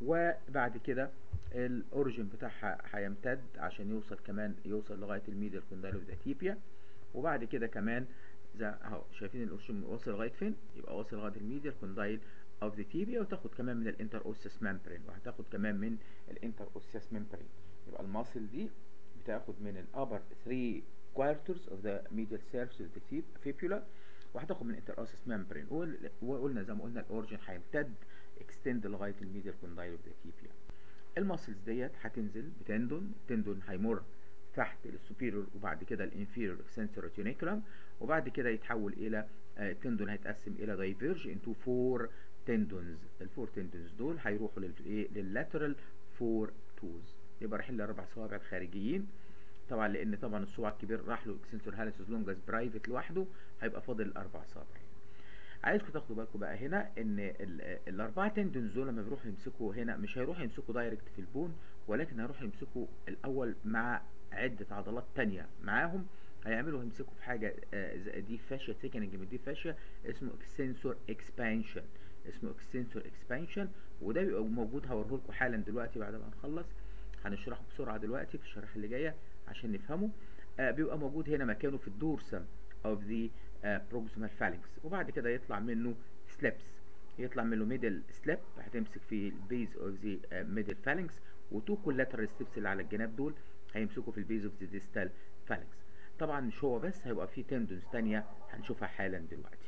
وبعد كده الاوريجن بتاعها هيمتد عشان يوصل كمان يوصل لغايه الميديال كوندايل اوف ذا تيبيا وبعد كده كمان زي اهو شايفين الاوريجن واصل لغايه فين يبقى واصل لغايه الميديال كوندايل اوف ذا تيبيا وتاخد كمان من الانتر اوسيس ممبرين وهتاخد كمان من الانتر اوسيس ممبرين يبقى الماسل دي بتاخد من الابر 3 كوارترز اوف ذا ميديال سيرفس اوف ذا فيبولا وهتاخد من الانتر اوسيس ممبرين وقلنا زي ما قلنا الاوريجن هيمتد اكستند لغايه الميديال كوندايل اوف ذا تيبيا الماسلز ديت هتنزل بتندون التندون هيمر تحت السوبيريور وبعد كده الانفيريور اكستنسور ريتينيكولم وبعد كده يتحول الى التندون هيتقسم الى دايفيرج انتو فور تندونز الفور تندونز دول هيروحوا للايه لللاترال فور توز يبقى رايحين لاربع صوابع الخارجيين طبعا لان طبعا الصباع الكبير راح له اكستنسور هاليسوس لونجاس برايفت لوحده هيبقى فاضل الاربع صوابع عايزكم تاخدوا بالكم بقى هنا ان الاربعه تندونز دول لما بيروحوا يمسكوا هنا مش هيروحوا يمسكوا دايركت في البون ولكن هيروحوا يمسكوا الاول مع عده عضلات تانية معاهم هيعملوا يمسكوا في حاجه دي فاشيا سيكننج من دي فاشيا اسمه اكستنسور اكسبانشن اسمه اكستنسور اكسبانشن وده بيبقى موجود هوريه لكم حالا دلوقتي بعد ما نخلص هنشرحه بسرعه دلوقتي في الشرح اللي جايه عشان نفهمه آه بيبقى موجود هنا مكانه في الدورسم اوف ذا بروكسيمال فالنكس وبعد كده يطلع منه سليبس يطلع منه ميدل سليب هتمسك في البيز اوف ذا ميدل فالنكس وتو كولاترال ستيبس اللي على الجناب دول هيمسكوا في البيز اوف ذا ديستال فالنكس طبعا مش هو بس هيبقى في تندونز تانية هنشوفها حالا دلوقتي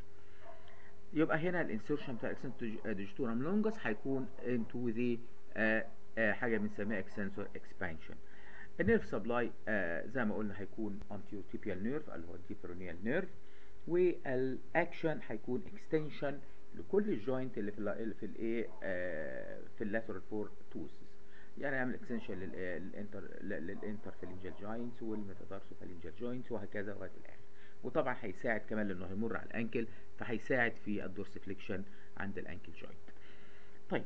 يبقى هنا الانسيرشن بتاع الاكسنسور ديجيتورم لونجس هيكون انتو ذا حاجه بنسميها اكسنسور اكسبانشن النيرف سبلاي آه زي ما قلنا هيكون انتيو تيبيال نيرف اللي هو الديبرونيال نيرف والاكشن هيكون اكستنشن لكل الجوينت اللي في ال اللي في الايه آه في اللاترال فور توسز يعني يعمل اكستنشن للانتر للانترفالنجال جوينتس والميتادارسوفالنجال جوينتس وهكذا لغايه الاخر وطبعا هيساعد كمان لانه هيمر على الانكل فهيساعد في الدورسفليكشن عند الانكل جوينت طيب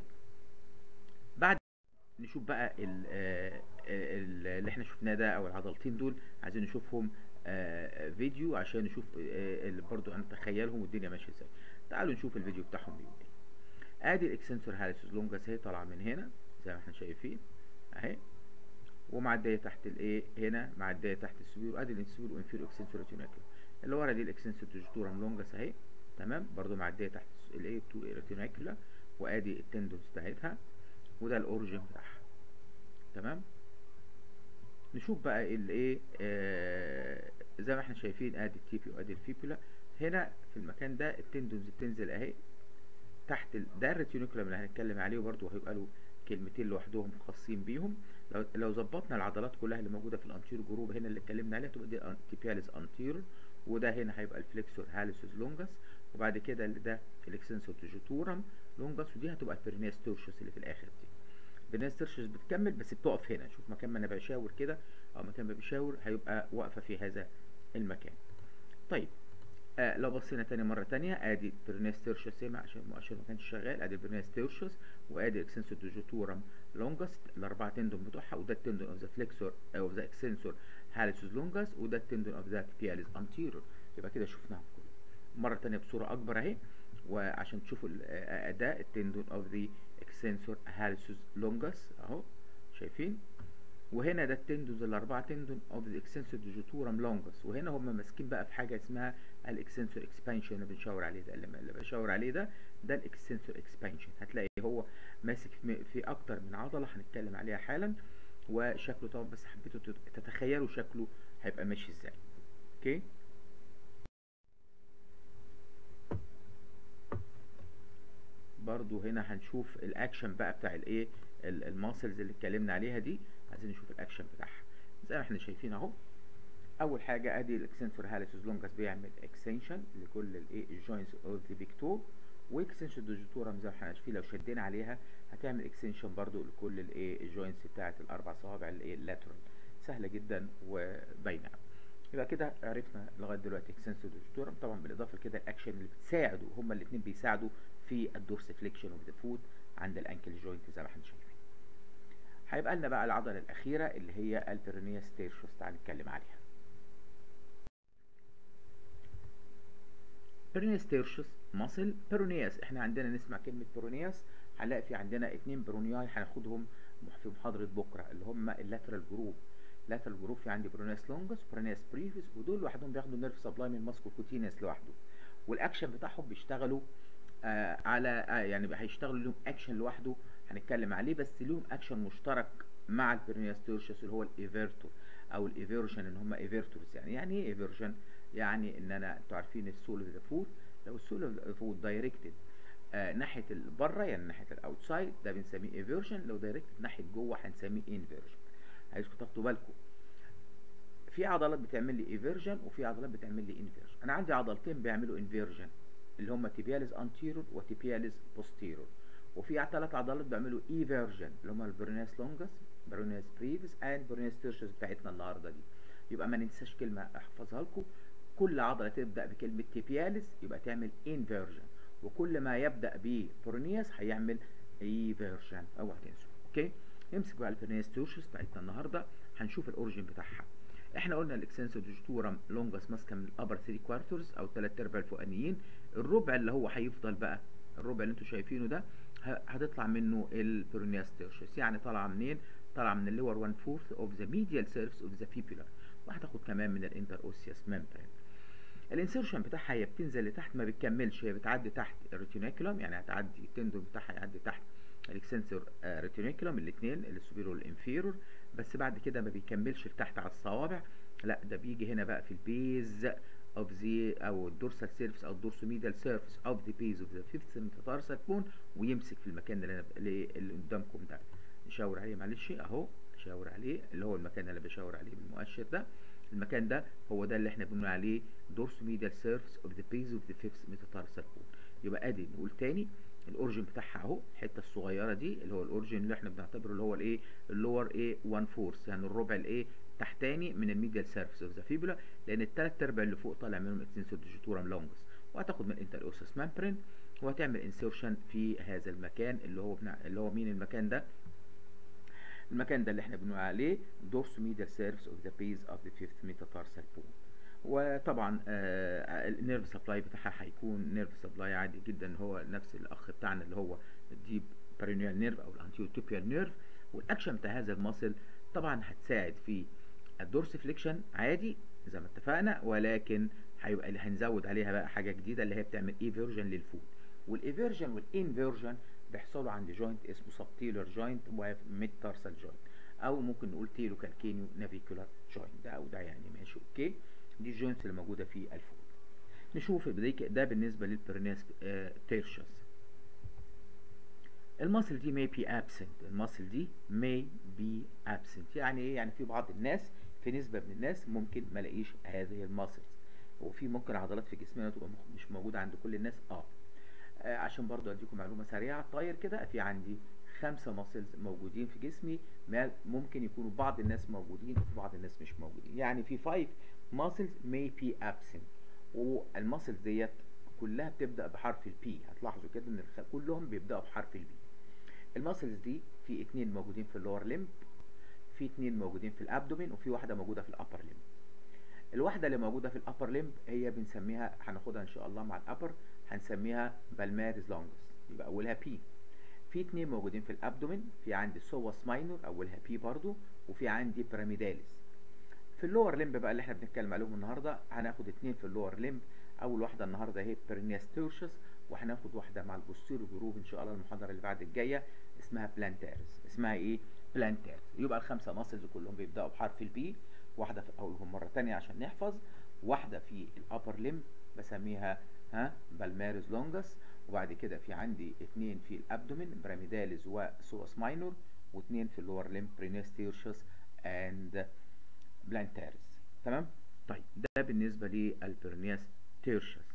بعد نشوف بقى ال ال اللي احنا شفناه ده او العضلتين دول عايزين نشوفهم فيديو عشان نشوف برضو نتخيلهم والدنيا ماشيه ازاي تعالوا نشوف الفيديو بتاعهم بيقول ايه ادي الاكسنسور هاليسوس لونجس اهي طالعه من هنا زي ما احنا شايفين اهي ومعديه تحت الايه هنا معديه تحت السبير ادي الانسبير وانفيرو اكسنسور ريتيناكولم اللي ورا دي الاكسنسور ديجيتورم لونجس اهي تمام برضو معديه تحت الايه تو ريتيناكولا وادي التندونز بتاعتها وده الاوريجين بتاعها تمام نشوف بقى الايه آه زي ما احنا شايفين ادي التيبي وادي الفيبولا هنا في المكان ده التندونز بتنزل اهي تحت ال... ده الريتينوكولم اللي هنتكلم عليه وبرده هيبقى له كلمتين لوحدهم خاصين بيهم لو لو ظبطنا العضلات كلها اللي موجوده في الانتيرو جروب هنا اللي اتكلمنا عليها تبقى دي تيبياليس انتيرو وده هنا هيبقى الفليكسور هاليسوس لونجس وبعد كده اللي ده الاكسنسور تيجيتورم لونجس ودي هتبقى البرنيس تورشس اللي في الاخر دي البرنيس تورشس بتكمل بس بتقف هنا شوف مكان ما انا بشاور كده او مكان ما بشاور هيبقى واقفه في هذا المكان طيب آه لو بصينا تاني مرة تانية ادي برنيس تيرشس هنا عشان المؤشر ما كانش شغال ادي برنيس تيرشس وادي اكسنسور ديجيتورم لونجست الاربعة تندون بتوعها وده التندون اوف ذا فليكسور اوف ذا اكسنسور هاليسوس لونجس وده التندون اوف ذا تيبياليس انتيرور يبقى كده شفناهم كلهم مرة تانية بصورة اكبر اهي وعشان تشوفوا الاداء التندون اوف ذا اكسنسور هاليسوس لونجس اهو شايفين وهنا ده التندونز الاربعه تندون اوف ذا اكسنسور ديجيتورم لونجس وهنا هم ماسكين بقى في حاجه اسمها الاكسنسور اكسبانشن اللي بنشاور عليه ده اللي بشاور عليه ده ده الاكسنسور اكسبانشن هتلاقي هو ماسك في اكتر من عضله هنتكلم عليها حالا وشكله طبعا بس حبيتوا تتخيلوا شكله هيبقى ماشي ازاي اوكي برضو هنا هنشوف الاكشن بقى بتاع الايه الماسلز اللي اتكلمنا عليها دي عايزين نشوف الاكشن بتاعها زي ما احنا شايفين اهو اول حاجه ادي الاكسنسور هاليسوس لونجس بيعمل اكستنشن لكل الايه الجوينتس اوف ذا بيج تو واكستنشن ديجيتورم زي ما احنا عارفين لو شدينا عليها هتعمل اكستنشن برضو لكل الايه الجوينتس بتاعه الاربع صوابع الايه اللاترال سهله جدا وباينه يبقى كده عرفنا لغايه دلوقتي اكستنسور ديجيتورم طبعا بالاضافه لكده الاكشن اللي بتساعدوا هما الاثنين بيساعدوا في الدورس فليكشن اوف ذا فوت عند الانكل جوينت زي ما احنا شايفين هيبقى لنا بقى العضله الاخيره اللي هي البيرونياس تيرشوس تعال نتكلم عليها بيرونياس تيرشوس ماسل بيرونياس احنا عندنا نسمع كلمه بيرونياس هنلاقي في عندنا اتنين بيرونياي هناخدهم في محاضره بكره اللي هم اللاترال جروب لاترال جروب في عندي برونياس لونجس برونياس بريفيس ودول لوحدهم بياخدوا نيرف سبلاي من ماسكو كوتينيس لوحده والاكشن بتاعهم بيشتغلوا آه على آه يعني هيشتغلوا لهم اكشن لوحده هنتكلم عليه بس لهم اكشن مشترك مع البرونياس تورشس اللي هو الايفيرتور او الايفيرجن ان هم ايفيرتورز يعني يعني ايه ايفيرجن يعني ان انا انتوا عارفين السول اوف ذا فود لو السول اوف ذا فود دايركتد آه ناحيه بره يعني ناحيه الاوتسايد ده بنسميه ايفيرجن لو دايركتد ناحيه جوه هنسميه انفيرجن عايزكم تاخدوا بالكم في عضلات بتعمل لي ايفيرجن وفي عضلات بتعمل لي انفيرجن انا عندي عضلتين بيعملوا انفيرجن اللي هم تيبياليز انتيرور وتيبياليز بوستيرور وفي ثلاث عضلات بيعملوا ايفيرجن اللي هم البرونياس لونجس برونياس بريفس اند برونياس تيرشس بتاعتنا النهارده دي يبقى ما ننساش كلمه احفظها لكم كل عضله تبدا بكلمه تيبياليز يبقى تعمل انفيرجن وكل ما يبدا ببرونياس هيعمل ايفيرجن اوعى تنسوا اوكي نمسك بقى البرونياس تيرشس بتاعتنا النهارده هنشوف الاوريجن بتاعها احنا قلنا الاكسنسور ديجيتورم لونجس ماسكه من الابر 3 كوارترز او 3 ارباع الفوقانيين الربع اللي هو هيفضل بقى الربع اللي انتوا شايفينه ده هتطلع منه البرونياس تيرشس يعني طالعه منين طالعه من اللور 1 فورث اوف ذا ميديال سيرفس اوف ذا فيبولا وهتاخد كمان من الانتر اوسيوس ممبرين الانسيرشن بتاعها هي بتنزل لتحت ما بتكملش هي بتعدي تحت الريتينيكولم يعني هتعدي التندون بتاعها يعدي تحت الاكسنسور ريتينيكولم الاثنين السوبيرور والانفيرور بس بعد كده ما بيكملش لتحت على الصوابع لا ده بيجي هنا بقى في البيز اوف ذا او الدورسال سيرفيس او الدورسوميدال سيرفيس اوف ذا بيز اوف ذا فيفث ميتاتارسال بون ويمسك في المكان اللي, اللي, اللي قدامكم ده نشاور عليه معلش اهو نشاور عليه اللي هو المكان اللي بشاور عليه بالمؤشر ده المكان ده هو ده اللي احنا بنقول عليه دورسوميدال سيرفيس اوف ذا بيز اوف ذا فيفث ميتاتارسال بون يبقى ادي نقول تاني الاورجن بتاعها اهو الحته الصغيره دي اللي هو الاورجن اللي احنا بنعتبره اللي هو الايه اللور ايه 1 فورث يعني الربع الايه تحتاني من الميديال سيرفيس اوف ذا فيبولا لان الثلاث ارباع اللي فوق طالع منهم اكستنسور ديجيتورم لونجس وهتاخد من انتر اوسس مامبرين وهتعمل انسيرشن في هذا المكان اللي هو بنا... اللي هو مين المكان ده المكان ده اللي احنا بنقول عليه دورسو ميديال سيرفيس اوف ذا بيز اوف ذا فيفث ميتاتارسال بون وطبعا النيرف سبلاي بتاعها هيكون نيرف سبلاي عادي جدا هو نفس الاخ بتاعنا اللي هو الديب برينيال نيرف او الانتيوتوبيال نيرف والاكشن بتاع هذا الماسل طبعا هتساعد في الدورسفليكشن عادي زي ما اتفقنا ولكن هيبقى هنزود عليها بقى حاجه جديده اللي هي بتعمل ايفيرجن للفود والايفيرجن والانفيرجن بيحصلوا عند جوينت اسمه سبتيلر جوينت وميد تارسال جوينت او ممكن نقول تيلو كالكينيو نافيكولار جوينت ده او ده يعني ماشي اوكي دي الجوينتس اللي موجوده في الفود نشوف ده بالنسبه للبرنيس آه تيرشس الماسل دي may be absent الماسل دي may be absent يعني ايه يعني في بعض الناس في نسبة من الناس ممكن ما الاقيش هذه الماسلز وفي ممكن عضلات في جسمنا تبقى مش موجودة عند كل الناس اه, آه عشان برضو اديكم معلومة سريعة طاير كده في عندي خمسة ماسلز موجودين في جسمي ممكن يكونوا بعض الناس موجودين وفي بعض الناس مش موجودين يعني في 5 ماسلز may be absent والماسلز ديت كلها بتبدأ بحرف البي هتلاحظوا كده ان كلهم بيبدأوا بحرف البي الماسلز دي في اتنين موجودين في اللور ليمب في اتنين موجودين في الابدومين وفي واحده موجوده في الابر ليمب الواحده اللي موجوده في الابر ليمب هي بنسميها هناخدها ان شاء الله مع الابر هنسميها بالماريز لونجس يبقى اولها بي في اتنين موجودين في الابدومين في عندي سوس ماينور اولها بي برضو وفي عندي بيراميداليس في اللور ليمب بقى اللي احنا بنتكلم عليهم النهارده هناخد اتنين في اللور ليمب اول واحده النهارده هي بيرنياستورشس وهناخد واحده مع البوستيرو جروب ان شاء الله المحاضره اللي بعد الجايه اسمها بلانتارس اسمها ايه بلانتارس يبقى الخمسه ماسلز كلهم بيبداوا بحرف البي واحده في اقولهم مره ثانيه عشان نحفظ واحده في الابر ليمب بسميها ها بالماريز لونجس وبعد كده في عندي اثنين في الابدومين براميداليز وسوس ماينور واثنين في اللور ليمب برينستيرشس اند بلانتارس تمام طيب ده بالنسبه للبرنياس تيرشس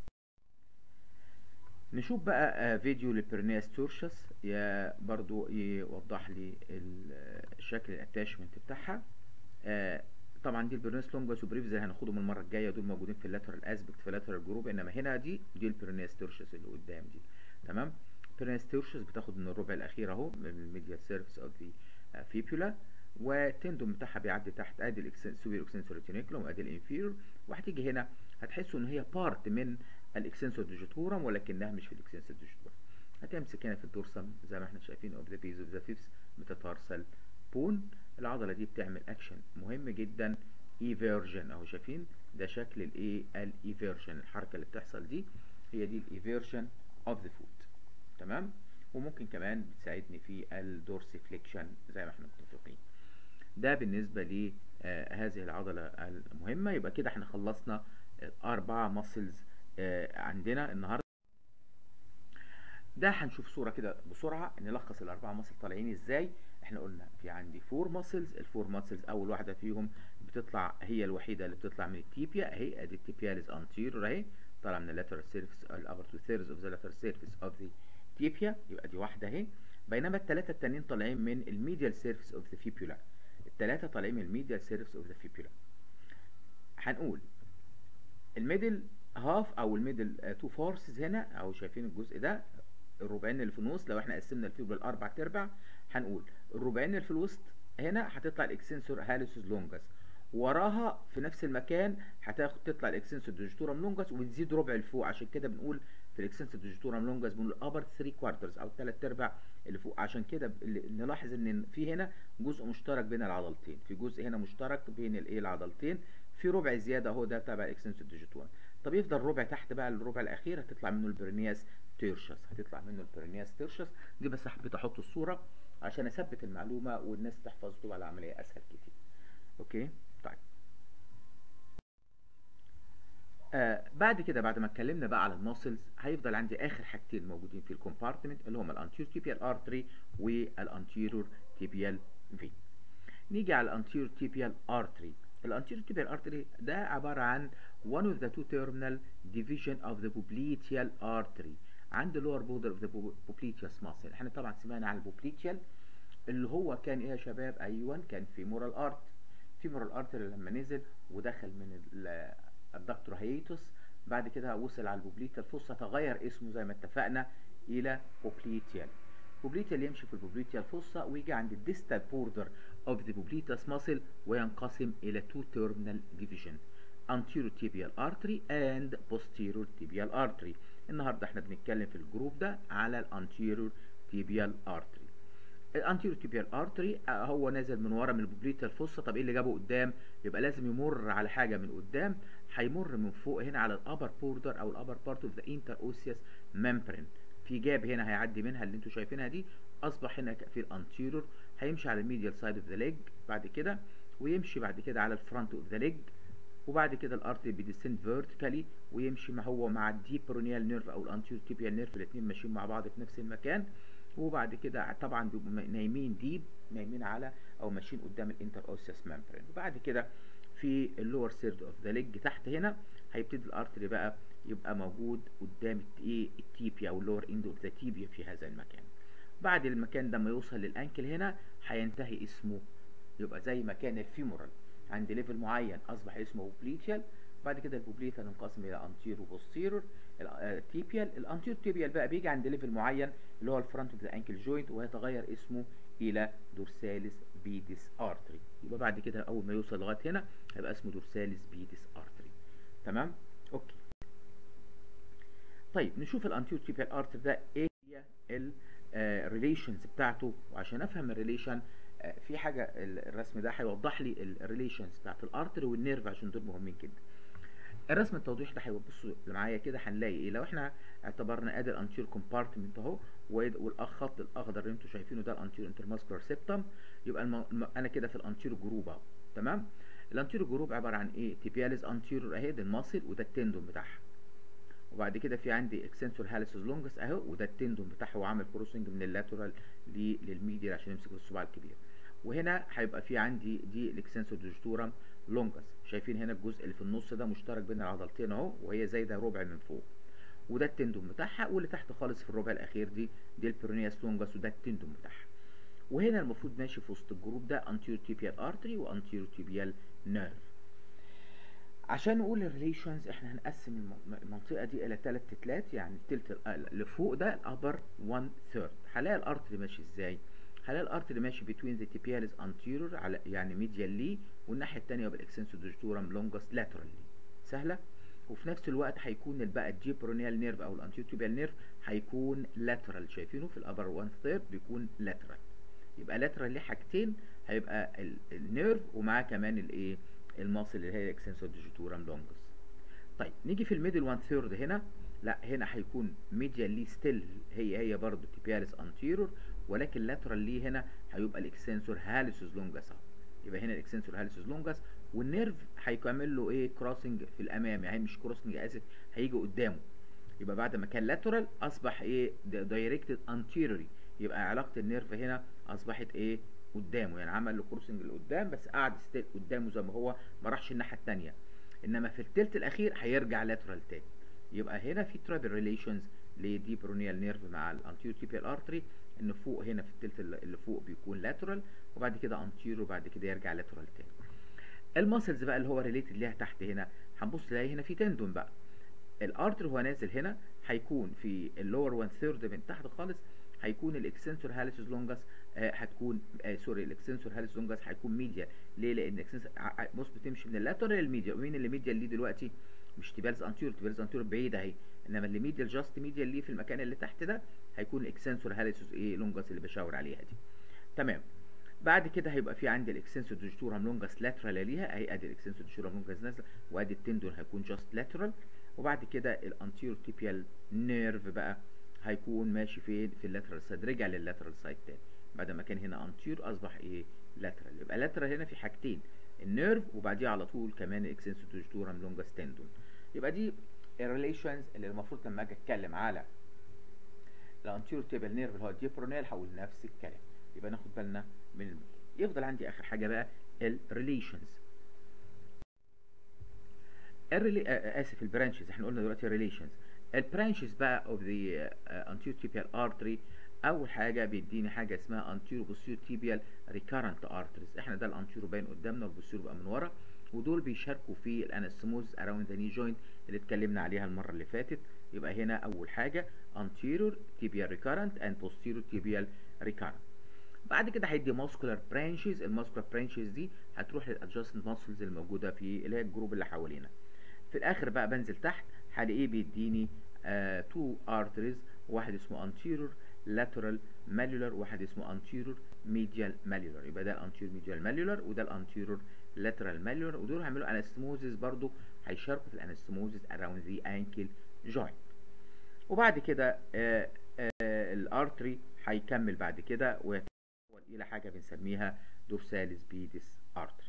نشوف بقى فيديو للبرنياس تورشس يا برضو يوضح لي شكل الاتاشمنت بتاعها طبعا دي البرنياس لونجاس وبريفز اللي هناخدهم المره الجايه دول موجودين في اللاترال اسبكت في اللاترال جروب انما هنا دي دي البرنياس تورشس اللي قدام دي تمام البرنياس تورشس بتاخد من الربع الاخير اهو من الميديال سيرفيس اوف ذا فيبولا والتندوم بتاعها بيعدي تحت ادي السوبر اكسنسور ريتينيكولوم وادي الانفيرور وهتيجي هنا هتحسوا ان هي بارت من الاكسنسور ديجيتورم ولكنها مش في الاكسنسور ديجيتورم هتمسك هنا في الدورسم زي ما احنا شايفين اوف ذا بيز اوف ذا فيفس ميتاتارسال بون العضله دي بتعمل اكشن مهم جدا ايفيرجن اهو شايفين ده شكل الايه الايفيرجن الحركه اللي بتحصل دي هي دي الايفيرجن اوف ذا فوت تمام وممكن كمان بتساعدني في الدورسيفليكشن زي ما احنا متفقين ده بالنسبه لهذه آه العضله المهمه يبقى كده احنا خلصنا اربعه ماسلز آه عندنا النهارده ده هنشوف صوره كده بسرعه نلخص الاربعه ماسل طالعين ازاي احنا قلنا في عندي فور ماسلز الفور ماسلز اول واحده فيهم بتطلع هي الوحيده اللي بتطلع من التيبيا اهي ادي التيبياليز انتيرور اهي طالعه من اللاترال سيرفيس الابر تو ثيرز اوف ذا لاترال سيرفيس اوف ذا تيبيا يبقى دي واحده اهي بينما الثلاثه التانيين طالعين من الميديال سيرفيس اوف ذا فيبولا الثلاثه طالعين من الميديال سيرفيس اوف ذا فيبولا هنقول الميدل هاف او الميدل تو فورسز هنا او شايفين الجزء ده الربعين اللي في النص لو احنا قسمنا الفيبولا لاربع تربع هنقول الربعين اللي في الوسط هنا هتطلع الاكسنسور هالوسوس لونجس وراها في نفس المكان هتاخد تطلع الاكسنسور ديجيتورم لونجس وتزيد ربع لفوق عشان كده بنقول في الاكسنسور ديجيتورم لونجس بنقول الابر 3 كوارترز او 3 ارباع اللي فوق عشان كده نلاحظ ان في هنا جزء مشترك بين العضلتين في جزء هنا مشترك بين الايه العضلتين في ربع زياده اهو ده تبع الاكسنسور ديجيتورم طب يفضل ربع تحت بقى الربع الاخير هتطلع منه البرنياس تيرشس هتطلع منه البرنياس تيرشس دي بس حبيت احط الصوره عشان اثبت المعلومه والناس تحفظ تبقى العمليه اسهل كتير اوكي طيب آه بعد كده بعد ما اتكلمنا بقى على الماسلز هيفضل عندي اخر حاجتين موجودين في الكومبارتمنت اللي هما الانتيرور تيبيال ارتري والانتيرور تيبيال في نيجي على الانتيرور تيبيال ارتري الانتيرور تيبيال ارتري ده عباره عن one of the two terminal division of the popliteal artery عند lower border of the popliteus muscle احنا طبعا سمعنا عن البوبليتيال اللي هو كان ايه يا شباب ايوه كان فيمورال ارت فيمورال ارتري لما نزل ودخل من الدكتور هيتوس بعد كده وصل على البوبليتيال فوسا تغير اسمه زي ما اتفقنا الى بوبليتيال بوبليتيال يمشي في البوبليتيال فوسا ويجي عند الديستال بوردر اوف ذا بوبليتاس ماسل وينقسم الى تو تيرمينال ديفيجن anterior tibial artery and posterior tibial artery النهارده احنا بنتكلم في الجروب ده على الانتيريور tibial artery الانتيريور tibial artery هو نازل من ورا من البوبليتا الفصة طب ايه اللي جابه قدام يبقى لازم يمر على حاجه من قدام هيمر من فوق هنا على الابر بوردر او الابر بارت اوف ذا انتر اوسيوس ممبرين في جاب هنا هيعدي منها اللي انتوا شايفينها دي اصبح هنا في الانتيريور هيمشي على الميديال سايد اوف ذا ليج بعد كده ويمشي بعد كده على الفرونت اوف ذا ليج وبعد كده الارتري بيديسند فيرتيكالي ويمشي ما هو مع الديبرونيال نيرف او الانتيريور تيبيال نيرف الاثنين ماشيين مع بعض في نفس المكان وبعد كده طبعا بيبقوا نايمين ديب نايمين على او ماشيين قدام الانتر اوسيوس ممبرين وبعد كده في اللور سيرد اوف ذا ليج تحت هنا هيبتدي الارتري بقى يبقى موجود قدام ايه التيبيا او اللور اند اوف ذا تيبيا في هذا المكان بعد المكان ده ما يوصل للانكل هنا هينتهي اسمه يبقى زي مكان الفيمورال عند ليفل معين اصبح اسمه بوبليتيال بعد كده البوبليتال انقسم الى انتيرو وبوستيرور تيبيال الانتيرو تيبيال بقى بيجي عند ليفل معين اللي هو الفرونت اوف ذا انكل جوينت ويتغير اسمه الى دورساليس بيديس ارتري يبقى بعد كده اول ما يوصل لغايه هنا هيبقى اسمه دورساليس بيديس ارتري تمام اوكي طيب نشوف الانتيرو تيبيال ارتري ده ايه هي الريليشنز بتاعته وعشان افهم الريليشن في حاجه الرسم ده هيوضح لي الريليشنز بتاعت الارتري والنيرف عشان دول مهمين جدا الرسم التوضيح ده هيبصوا معايا كده هنلاقي ايه لو احنا اعتبرنا ادي الانتير كومبارتمنت اهو والخط الاخضر اللي انتوا شايفينه ده الانتير انترماسكولار سيبتم يبقى الم... انا كده في الانتير جروب اهو تمام الانتير جروب عباره عن ايه تيبياليز انتيرور اهي ده الماسل وده التندون بتاعها وبعد كده في عندي اكسنسور هاليسوس لونجس اهو وده التندون بتاعه وعامل كروسنج من اللاترال للميديال عشان يمسك الصباع الكبير وهنا هيبقى في عندي دي الاكسنسور ديجيتورم لونجس شايفين هنا الجزء اللي في النص ده مشترك بين العضلتين اهو وهي زايده ربع من فوق وده التندون بتاعها واللي تحت خالص في الربع الاخير دي دي البيرونياس لونجس وده التندون بتاعها وهنا المفروض ماشي في وسط الجروب ده انتيرو تيبيال ارتري وانتيرو تيبيال نيرف عشان نقول الريليشنز احنا هنقسم المنطقه دي الى ثلاث تلات يعني التلت اللي فوق ده الابر 1 ثيرد هلاقي الارتري ماشي ازاي هلاقي الارتري ماشي بتوين ذا تيبياليز انتيرور على يعني ميديال لي والناحيه الثانيه بالاكسنسور ديجيتورم لونجس لاترالي سهله وفي نفس الوقت هيكون بقى الجيبرونيال نيرف او الانتيرو تيبيال نيرف هيكون لاترال شايفينه في الابر 1 ثيرد بيكون لاترال يبقى لاترال ليه حاجتين هيبقى النيرف ومعاه كمان الايه الماسل اللي هي الاكسنسور ديجيتورم لونجس طيب نيجي في الميدل 1 ثيرد هنا لا هنا هيكون ميديال لي ستيل هي هي برضه تيبياليس انتيرور ولكن لاترال ليه هنا هيبقى الاكسنسور هاليسوس لونجس اهو يبقى هنا الاكسنسور هاليسوس لونجس والنيرف هيكمل له ايه كروسنج في الامام يعني مش كروسنج اسف هيجي قدامه يبقى بعد ما كان لاترال اصبح ايه دايركتد انتيروري يبقى علاقه النيرف هنا اصبحت ايه قدامه يعني عمل له كروسنج لقدام بس قعد ستيل قدامه زي ما هو ما راحش الناحيه الثانيه انما في التلت الاخير هيرجع لاترال تاني يبقى هنا في ترابل ريليشنز لدي برونيال نيرف مع الانتيرو تيبيال ارتري ان فوق هنا في التلت اللي فوق بيكون لاترال وبعد كده انتيرو وبعد كده يرجع لاترال تاني الماسلز بقى اللي هو ريليتد ليها تحت هنا هنبص نلاقي هنا في تندون بقى الارتر هو نازل هنا هيكون في اللور 1 ثيرد من تحت خالص هيكون الاكسنسور هاليسوس لونجس آه هتكون آه سوري الاكسنسور هاليسوس لونجس هيكون ميديا ليه لان الاكسنسور بص بتمشي من اللاترال للميديا ومين اللي ميديا ليه دلوقتي مش تيبالز انتيور تيبالز انتيور بعيد اهي انما اللي ميديال جاست ميديال ليه في المكان اللي تحت ده هيكون الاكسنسور هاليسوس ايه لونجس اللي بشاور عليها دي تمام بعد كده هيبقى في عندي الاكسنسور ديجيتورم لونجس لاترال ليها اهي ادي الاكسنسور ديجيتورم لونجس نازله وادي التندون هيكون جاست لاترال وبعد كده الانتيرو تيبيال نيرف بقى هيكون ماشي فين في اللاترال سايد رجع لللاترال سايد تاني بعد ما كان هنا انتير اصبح ايه لاترال يبقى لاترال هنا في حاجتين النيرف وبعديها على طول كمان الاكسنسور ديجيتورم لونجس تندون يبقى دي الريليشنز اللي المفروض لما اجي اتكلم على الانتيرو تيبل نيرف اللي هو الديبرونيل هقول نفس الكلام يبقى ناخد بالنا من الميل يفضل عندي اخر حاجه بقى الريليشنز الريلي آه اسف البرانشز احنا قلنا دلوقتي ريليشنز البرانشز بقى اوف ذا anterior tibial artery اول حاجه بيديني حاجه اسمها anterior posterior tibial recurrent arteries احنا ده الانتيرو باين قدامنا والبوستيرو بقى من ورا ودول بيشاركوا في الانستموز اراوند ذا ني جوينت اللي اتكلمنا عليها المره اللي فاتت يبقى هنا اول حاجه anterior tibial recurrent and posterior tibial recurrent بعد كده هيدي ماسكولار برانشز الماسكولار برانشز دي هتروح للادجاستنت ماسلز الموجوده في اللي هي الجروب اللي حوالينا في الاخر بقى بنزل تحت هلاقيه بيديني تو ارتريز واحد اسمه anterior lateral mallular واحد اسمه anterior medial mallular يبقى ده الانتيريور ميديال mallular وده الانتيريور lateral mallular ودول هيعملوا انستموزيس برضو هيشاركوا في الانستموزيس around the ankle joint وبعد كده آه آه الارتري هيكمل بعد كده ويتحول الى حاجه بنسميها دورساليس بيدس ارتري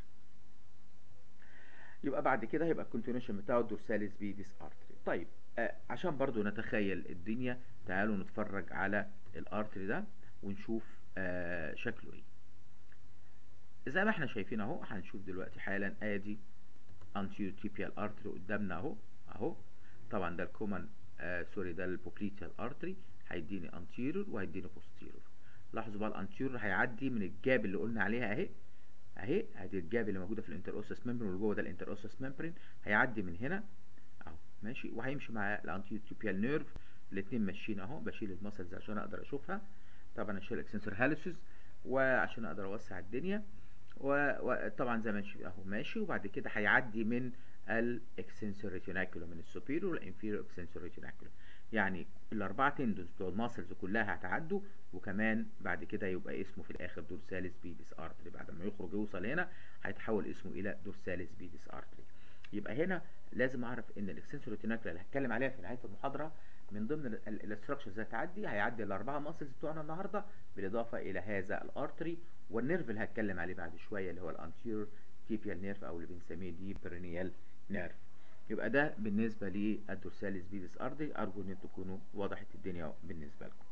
يبقى بعد كده هيبقى الكونتينيوشن بتاعه دورساليس بيدس ارتري طيب آه عشان برضو نتخيل الدنيا تعالوا نتفرج على الارتري ده ونشوف آه شكله ايه زي ما احنا شايفين اهو هنشوف دلوقتي حالا ادي anterior tibial artery قدامنا اهو اهو طبعا ده الكومن آه سوري ده البوبليتيال ارتري هيديني anterior وهيديني posterior لاحظوا بقى الانتيريور هيعدي من الجاب اللي قلنا عليها اهي اهي ادي الجاب اللي موجوده في الانتروسس ممبرين واللي جوه ده الانتروسس ممبرين هيعدي من هنا اهو ماشي وهيمشي مع الانتيريور تيبيال نيرف الاثنين ماشيين اهو بشيل المسلز عشان اقدر اشوفها طبعا اشيل الاكسنسور هالوسز وعشان اقدر اوسع الدنيا وطبعا زي ما نشوف اهو ماشي وبعد كده هيعدي من الاكسنسور ريتيناكولوم من السوبيريور والانفيريور اكسنسور ريتيناكولوم يعني الاربعه تندوز بتوع الماسلز كلها هتعدوا وكمان بعد كده يبقى اسمه في الاخر دورساليس بيدس ارتري بعد ما يخرج يوصل هنا هيتحول اسمه الى دورساليس بيدس ارتري يبقى هنا لازم اعرف ان الاكسنسور ريتيناكولوم اللي هتكلم عليها في نهايه المحاضره من ضمن الاستراكشرز اللي هتعدي هيعدي الاربعه ماسلز بتوعنا النهارده بالاضافه الى هذا الارتري والنيرف اللي هتكلم عليه بعد شويه اللي هو الانتيريور تيبيال نيرف او اللي بنسميه دي برينيال نيرف يبقى ده بالنسبه للدورساليس بيدس ارضي ارجو ان تكونوا وضحت الدنيا بالنسبه لكم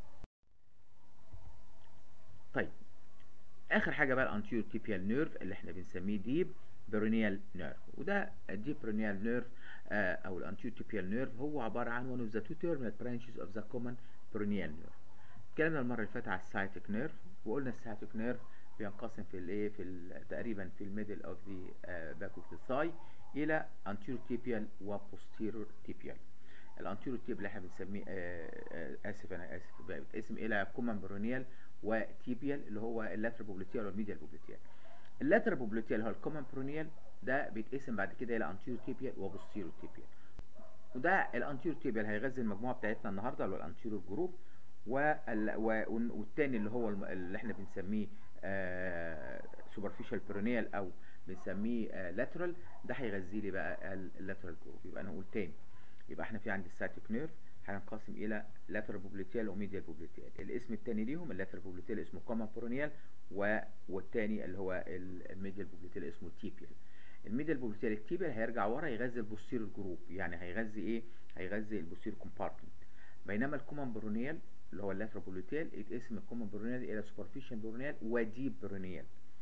طيب اخر حاجه بقى الانتيريور تيبيال نيرف اللي احنا بنسميه ديب برينيال نيرف وده الديب برينيال نيرف آه او الانتيريور تيبيال نيرف هو عباره عن one of the two terminal branches of the common peroneal nerve اتكلمنا المره اللي فاتت على السايتك نيرف وقلنا السايتك نيرف بينقسم في الايه في تقريبا في الميدل اوف ذا باك اوف ذا ثاي الى anterior tibial و posterior tibial الانتيريور تيب اللي احنا بنسميه اسف انا اسف بيتقسم الى كومن برونيال وتيبيال اللي هو اللاتر بوبليتيال والميديال بوبليتيال اللاتر بوبليتيال هو الكومن برونيال ده بيتقسم بعد كده الى انتيريور تيبيال وبوستيريور تيبيال وده الانتيريور تيبيال هيغذي المجموعه بتاعتنا النهارده اللي هو الانتيريور جروب والتاني اللي هو اللي احنا بنسميه سوبرفيشال برونيال او بنسميه لاترال ده هيغذي لي بقى اللاترال جروب يبقى انا اقول تاني يبقى احنا في عندي الساتيك نيرف هننقسم الى لاترال بوبليتيال وميديال بوبليتيال الاسم الثاني ليهم اللاترال بوبليتيال اسمه كوما برونيال و... والثاني اللي هو الميديال بوبليتيال اسمه تيبيال الميديال بوبليتيال التيبيال هيرجع ورا يغذي البوستيريور جروب يعني هيغذي ايه هيغذي البوستيريور كومبارتمنت بينما الكومن برونيال اللي هو اللاترال بوبليتيال يتقسم الكومن برونيال الى سوبرفيشال برونيال وديب برونيال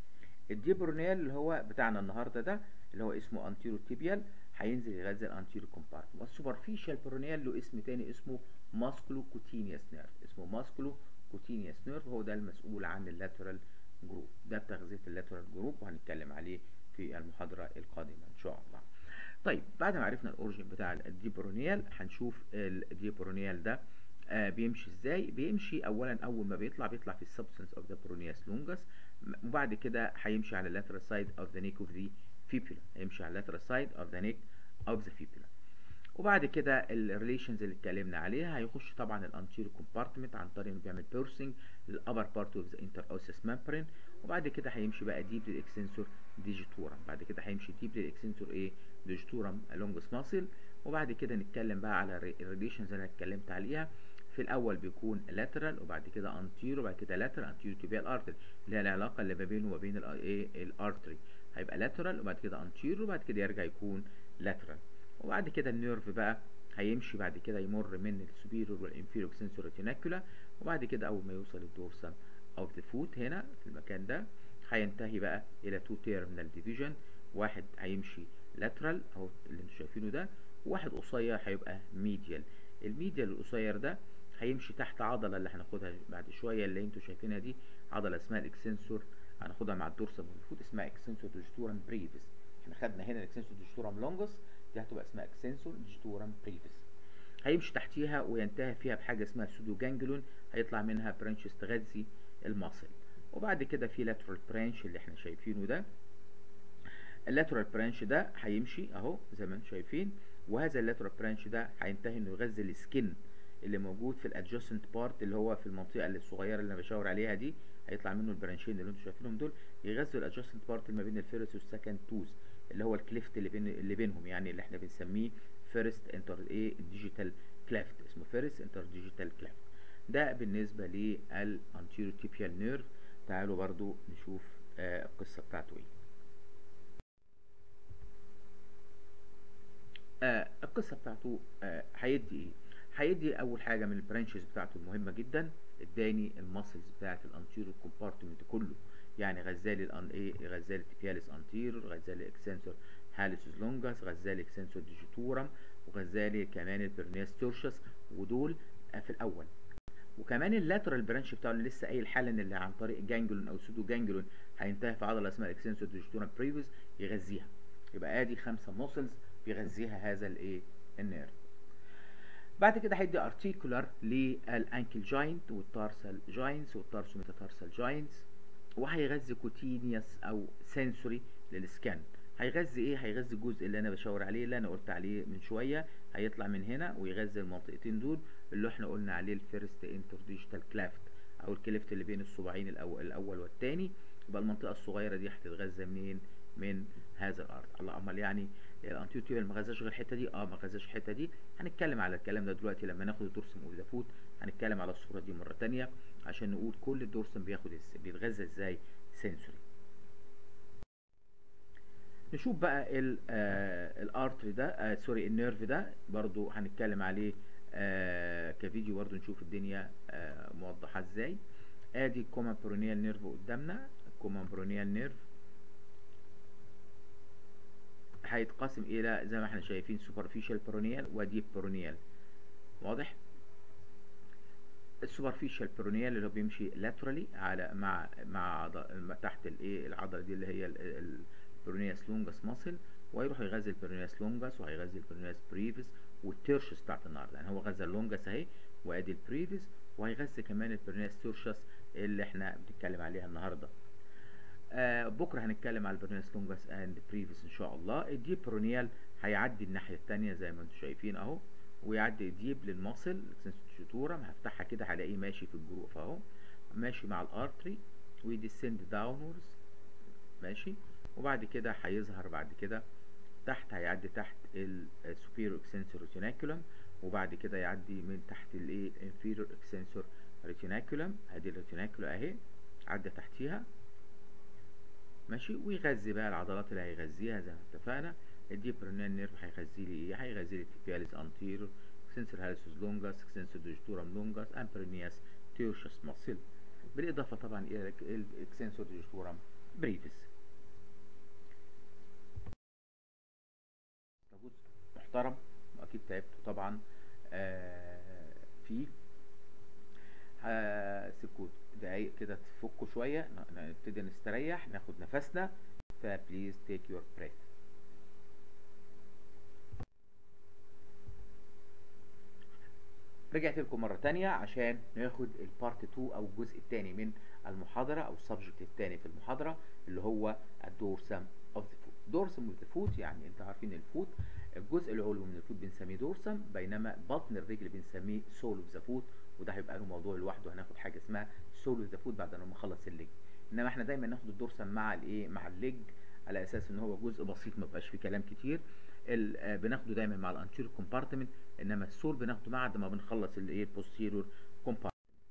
الديب برونيال اللي هو بتاعنا النهارده ده اللي هو اسمه انتيرو تيبيال هينزل يغذي الانتيرو كومبارتمنت والسوبرفيشال برونيال له اسم تاني اسمه ماسكولو كوتينيوس نيرف اسمه ماسكولو كوتينيوس نيرف هو ده المسؤول عن اللاترال جروب ده بتغذيه اللاترال جروب وهنتكلم عليه في المحاضره القادمه ان شاء الله طيب بعد ما عرفنا الاوريجين بتاع الديبرونيال هنشوف الديبرونيال ده آه بيمشي ازاي بيمشي اولا اول ما بيطلع بيطلع في السبستنس اوف ذا برونياس لونجس وبعد كده هيمشي على اللاترال سايد اوف ذا نيك اوف ذا فيبولا هيمشي على اللاترال سايد اوف ذا نيك اوف ذا فيبولا وبعد كده الريليشنز اللي اتكلمنا عليها هيخش طبعا الانتيريور كومبارتمنت عن طريق انه بيعمل بيرسنج للابر بارت اوف ذا انتر اوسس ممبرين وبعد كده هيمشي بقى ديب للاكسنسور ديجيتورم بعد كده هيمشي ديب للاكسنسور ايه ديجيتورم لونجس ماسل وبعد كده نتكلم بقى على الريليشنز اللي انا اتكلمت عليها في الاول بيكون لاترال وبعد كده انتيرو وبعد كده لاترال انتيرو تيبيال ارتري اللي هي العلاقه اللي ما بينه وما بين الايه الارتري هيبقى لاترال وبعد كده انتيرو وبعد كده يرجع يكون لاترال وبعد كده النيرف بقى هيمشي بعد كده يمر من السوبيريور والانفيريور سنسور ريتيناكولا وبعد كده اول ما يوصل الدورسال اوف ذا فوت هنا في المكان ده هينتهي بقى الى تو تيرمينال ديفيجن واحد هيمشي لاترال اهو اللي انتوا شايفينه ده وواحد قصير هيبقى ميديال الميديال القصير ده هيمشي تحت عضلة اللي هناخدها بعد شوية اللي انتوا شايفينها دي عضلة اسمها الاكسنسور هناخدها مع الدورسال المفروض اسمها اكسنسور ديجيتورم بريفيس احنا خدنا هنا الاكسنسور ديجيتورم لونجس دي هتبقى اسمها اكسنسور ديجيتورم بريفيس هيمشي تحتيها وينتهي فيها بحاجة اسمها سودو جانجلون هيطلع منها برانشز تغذي المصل وبعد كده في لاترال برانش اللي احنا شايفينه ده اللاترال برانش ده هيمشي اهو زي ما انتم شايفين وهذا اللاترال برانش ده هينتهي انه يغذي السكن اللي موجود في الادجستنت بارت اللي هو في المنطقه اللي الصغيره اللي انا بشاور عليها دي هيطلع منه البرانشين اللي انتم شايفينهم دول يغذوا الادجستنت بارت اللي ما بين الفيرس والسكند توز اللي هو الكليفت اللي بين اللي بينهم يعني اللي احنا بنسميه فيرست انتر ايه ديجيتال كلافت اسمه فيرست انتر ديجيتال كلافت ده بالنسبه للانتيرو تيبيال نيرف تعالوا برضو نشوف آه القصه بتاعته ايه آه القصه بتاعته آه هيدي ايه هيدي اول حاجه من البرانشز بتاعته المهمه جدا اداني الماسلز بتاعت الانتيرو كومبارتمنت كله يعني غزالي الان ايه غزالي تيبياليس انتيرور غزالي اكسنسور هاليسوس لونجاس غزالي اكسنسور ديجيتورم وغزالي كمان البرنياس تورشس ودول في الاول وكمان اللاترال برانش بتاعه اللي لسه قايل حالا اللي عن طريق جانجلون او سودو جانجلون هينتهي في عضله اسمها الاكسنسور ديجيتورم بريفيس يغذيها يبقى ادي خمسه موسلز بيغذيها هذا الايه النيرف بعد كده هيدي ارتيكولار للانكل جوينت والتارسال جوينتس والتارسو ميتاتارسال جوينتس وهيغذي كوتينيوس او سنسوري للسكان هيغذي ايه هيغذي الجزء اللي انا بشاور عليه اللي انا قلت عليه من شويه هيطلع من هنا ويغذي المنطقتين دول اللي احنا قلنا عليه الفيرست انتر ديجيتال كلافت او الكليفت اللي بين الصباعين الاول الاول والثاني يبقى المنطقه الصغيره دي هتتغذى منين من هذا الارض الله امال يعني الانتيوتيوبال ما غذاش غير الحته دي اه ما غذاش الحته دي هنتكلم على الكلام ده دلوقتي لما ناخد الدورسم اوف ذا فوت هنتكلم على الصوره دي مره ثانيه عشان نقول كل الدورسم بياخد ازاي بيتغذى ازاي سنسوري نشوف بقى الارتري ده آه سوري النيرف ده برضو هنتكلم عليه آه كفيديو برضو نشوف الدنيا آه موضحه ازاي ادي الكومان برونيال نيرف قدامنا الكومان برونيال نيرف هيتقسم الى زي ما احنا شايفين سوبرفيشال برونيال وديب برونيال واضح السوبرفيشال برونيال اللي هو بيمشي لاترالي على مع مع عضل تحت الايه العضله دي اللي هي البرونياس لونجاس ماسل ويروح يغذي البرونياس لونجاس وهيغذي البرونياس بريفيس والتيرشس بتاعت النهارده يعني هو غذى اللونجاس اهي وادي البريفيس وهيغذي كمان البرونياس تيرشس اللي احنا بنتكلم عليها النهارده آه بكره هنتكلم على البرونياس لونجاس اند بريفيس ان شاء الله الديب برونيال هيعدي الناحيه الثانيه زي ما انتم شايفين اهو ويعدي ديب للمصل الشتورم هفتحها كده هلاقيه ماشي في الجروف اهو ماشي مع الارتري ويديسند داونورز ماشي وبعد كده هيظهر بعد كده تحت هيعدي تحت السوبيريور اكسنسور ريتيناكولم وبعد كده يعدي من تحت الايه انفيريور اكسنسور ريتيناكولم ادي الريتيناكولا اهي عدى تحتيها ماشي ويغذي بقى العضلات اللي هيغذيها زي ما اتفقنا الديب برونيال نيرف هيغذي لي ايه هيغذي لي التيبياليس انتيرو اكسنسور هاليسوس لونجاس اكسنسور ديجيتورم لونجاس امبرينياس تيوشس ماسل بالاضافه طبعا الى الاكسنسور ديجيتورم بريفيس محترم واكيد تعبتوا طبعا آه فيه هسيبكوا دقايق كده تفكوا شويه نبتدي نستريح ناخد نفسنا فبليز تيك يور بريث رجعت لكم مرة تانية عشان ناخد البارت 2 او الجزء الثاني من المحاضرة او السبجكت الثاني في المحاضرة اللي هو الدورسم اوف ذا فوت دورسم اوف ذا فوت يعني انتوا عارفين الفوت الجزء العلوي من الفوت بنسميه دورسم بينما بطن الرجل بنسميه سول اوف ذا فوت وده هيبقى له موضوع لوحده هناخد حاجه اسمها سول اوف ذا فوت بعد ما نخلص الليج انما احنا دايما ناخد الدورسم مع الايه مع الليج على اساس ان هو جزء بسيط ما بقاش فيه كلام كتير بناخده دايما مع الانتيريور كومبارتمنت انما السول بناخده بعد ما بنخلص الايه البوستيريور كومبارتمنت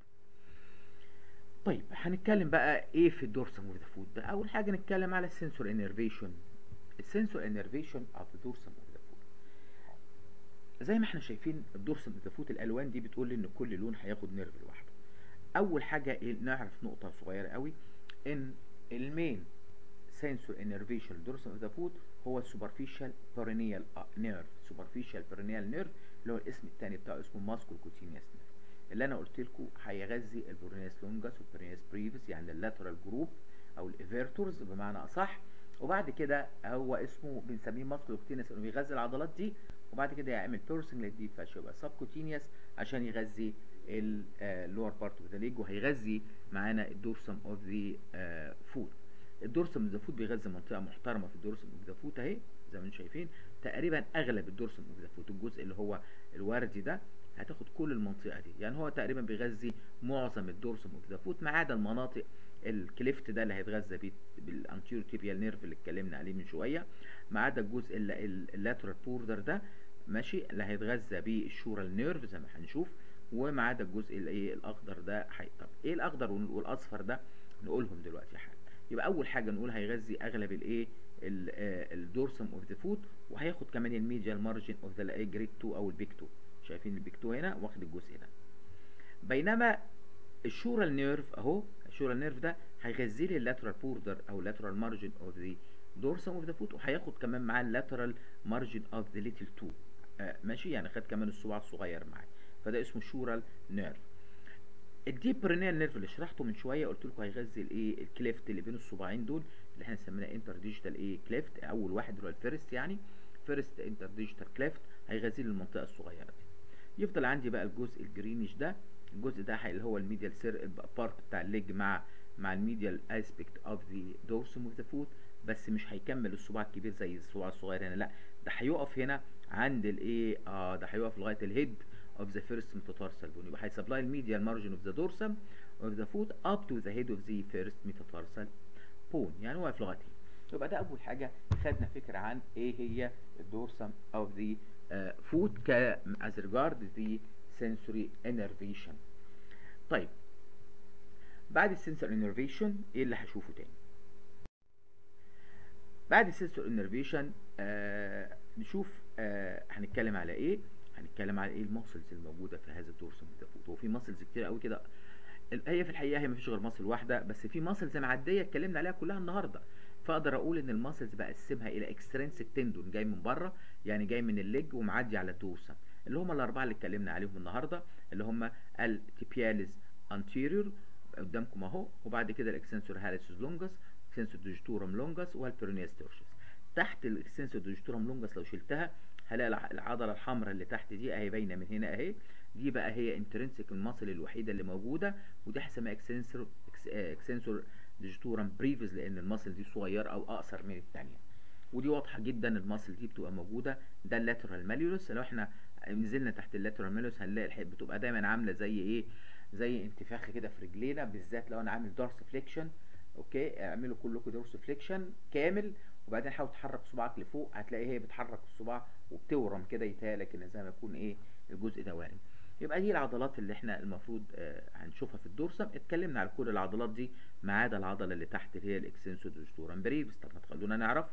طيب هنتكلم بقى ايه في الدورسم اوف ذا فوت ده اول حاجه نتكلم على السنسور انرفيشن السنسور انرفيشن اوف ذا دورسم اوف ذا فوت زي ما احنا شايفين الدورسم اوف ذا فوت الالوان دي بتقول ان كل لون هياخد نيرف لوحده اول حاجه إيه نعرف نقطه صغيره قوي ان المين سنسور انرفيشن دورسم اوف ذا فوت هو السوبرفيشال بيرينيال نيرف سوبرفيشال بيرينيال نيرف اللي هو الاسم الثاني بتاعه اسمه ماسكول كوتينيوس نيرف اللي انا قلت لكم هيغذي البرونياس لونجاس والبرونياس بريفيس يعني اللاترال جروب او الايفيرتورز بمعنى اصح وبعد كده هو اسمه بنسميه ماسكول كوتينيوس انه بيغذي العضلات دي وبعد كده يعمل بيرسنج للديب فاشيا يبقى سب كوتينيوس عشان يغذي اللور بارت اوف ذا ليج وهيغذي معانا الدورسم اوف ذا فوت الدورسم اوف ذا فوت بيغذي منطقه محترمه في الدورسم اوف ذا فوت اهي زي ما انتم شايفين تقريبا اغلب الدورسم اوف ذا فوت الجزء اللي هو الوردي ده هتاخد كل المنطقه دي يعني هو تقريبا بيغذي معظم الدورسم اوف ذا فوت ما عدا المناطق الكليفت ده اللي هيتغذى بيه بالانتيرو تيبيال نيرف اللي اتكلمنا عليه من شويه ما عدا الجزء اللاترال بوردر ده ماشي اللي هيتغذى بيه الشورال نيرف زي ما هنشوف وما عدا الجزء الايه الاخضر ده حي... طب ايه الاخضر والاصفر ده نقولهم دلوقتي حالا يبقى اول حاجه نقول هيغذي اغلب الايه الدورسم اوف ذا فوت وهياخد كمان الميديال مارجن اوف ذا جريد 2 او البيك 2 شايفين البيك 2 هنا واخد الجزء ده بينما الشورال نيرف اهو الشورال نيرف ده هيغذي لي اللاترال بوردر او لاترال مارجن اوف ذا دورسم اوف ذا فوت وهياخد كمان معاه اللاترال مارجن اوف ذا ليتل 2 آه ماشي يعني خد كمان الصباع الصغير معاه فده اسمه شورال نيرف الديب برينيال نيرف اللي شرحته من شويه قلت لكم هيغذي الايه الكليفت اللي بين الصباعين دول اللي احنا سميناه انتر ديجيتال ايه كليفت اول واحد اللي هو الفيرست يعني فيرست انتر ديجيتال كليفت هيغذي لي المنطقه الصغيره دي يفضل عندي بقى الجزء الجرينش ده الجزء ده اللي هو الميديال سير بارت بتاع الليج مع مع الميديال اسبكت اوف ذا دورسم اوف ذا فوت بس مش هيكمل الصباع الكبير زي الصباع الصغير هنا لا ده هيقف هنا عند الايه اه ده هيقف لغايه الهيد of the first metatarsal bone يبقى هيسبلاي الميديال مارجن of the dorsum of the foot up to the head of the first metatarsal bone يعني واقف لغايه هنا يبقى ده اول حاجه خدنا فكره عن ايه هي الدورسم of the uh, foot ك as regard the sensory innervation طيب بعد السنسور انرفيشن ايه اللي هشوفه تاني بعد السنسور انرفيشن آه نشوف آه هنتكلم على ايه هنتكلم على ايه الماسلز الموجوده في هذا الدورسم دافوت هو في ماسلز كتير قوي كده هي في الحقيقه هي مفيش غير ماسل واحده بس في ماسلز معديه اتكلمنا عليها كلها النهارده فاقدر اقول ان الماسلز بقسمها الى اكسترنسك تندون جاي من بره يعني جاي من الليج ومعدي على الدورسم اللي هم الاربعه اللي اتكلمنا عليهم النهارده اللي هم التيبياليز انتيريور قدامكم اهو وبعد كده الاكسنسور هاليسوس لونجس اكسنسور ديجيتورم لونجس والبيرونياس تورشس تحت الاكسنسور ديجيتورم لونجس لو شلتها هلاقي العضله الحمراء اللي تحت دي اهي باينه من هنا اهي دي بقى هي انترنسك الماسل الوحيده اللي موجوده ودي هسميها اكسنسور اكسنسور ديجيتورم بريفيز لان الماسل دي صغيره او اقصر من الثانيه ودي واضحه جدا الماسل دي بتبقى موجوده ده اللاترال ماليولوس لو احنا نزلنا تحت اللاترال ماليولوس هنلاقي الحته بتبقى دايما عامله زي ايه زي انتفاخ كده في رجلينا بالذات لو انا عامل دارس فليكشن اوكي اعملوا كلكم دارس فليكشن كامل وبعدين حاول تحرك صباعك لفوق هتلاقي هي بتحرك الصباع وبتورم كده يتهيألك ان زي ما يكون ايه الجزء ده وارم يبقى دي العضلات اللي احنا المفروض آه هنشوفها في الدورسم اتكلمنا على كل العضلات دي ما عدا العضله اللي تحت اللي هي الاكسنسور ديجيتورم بريفس طب ما تخلونا نعرف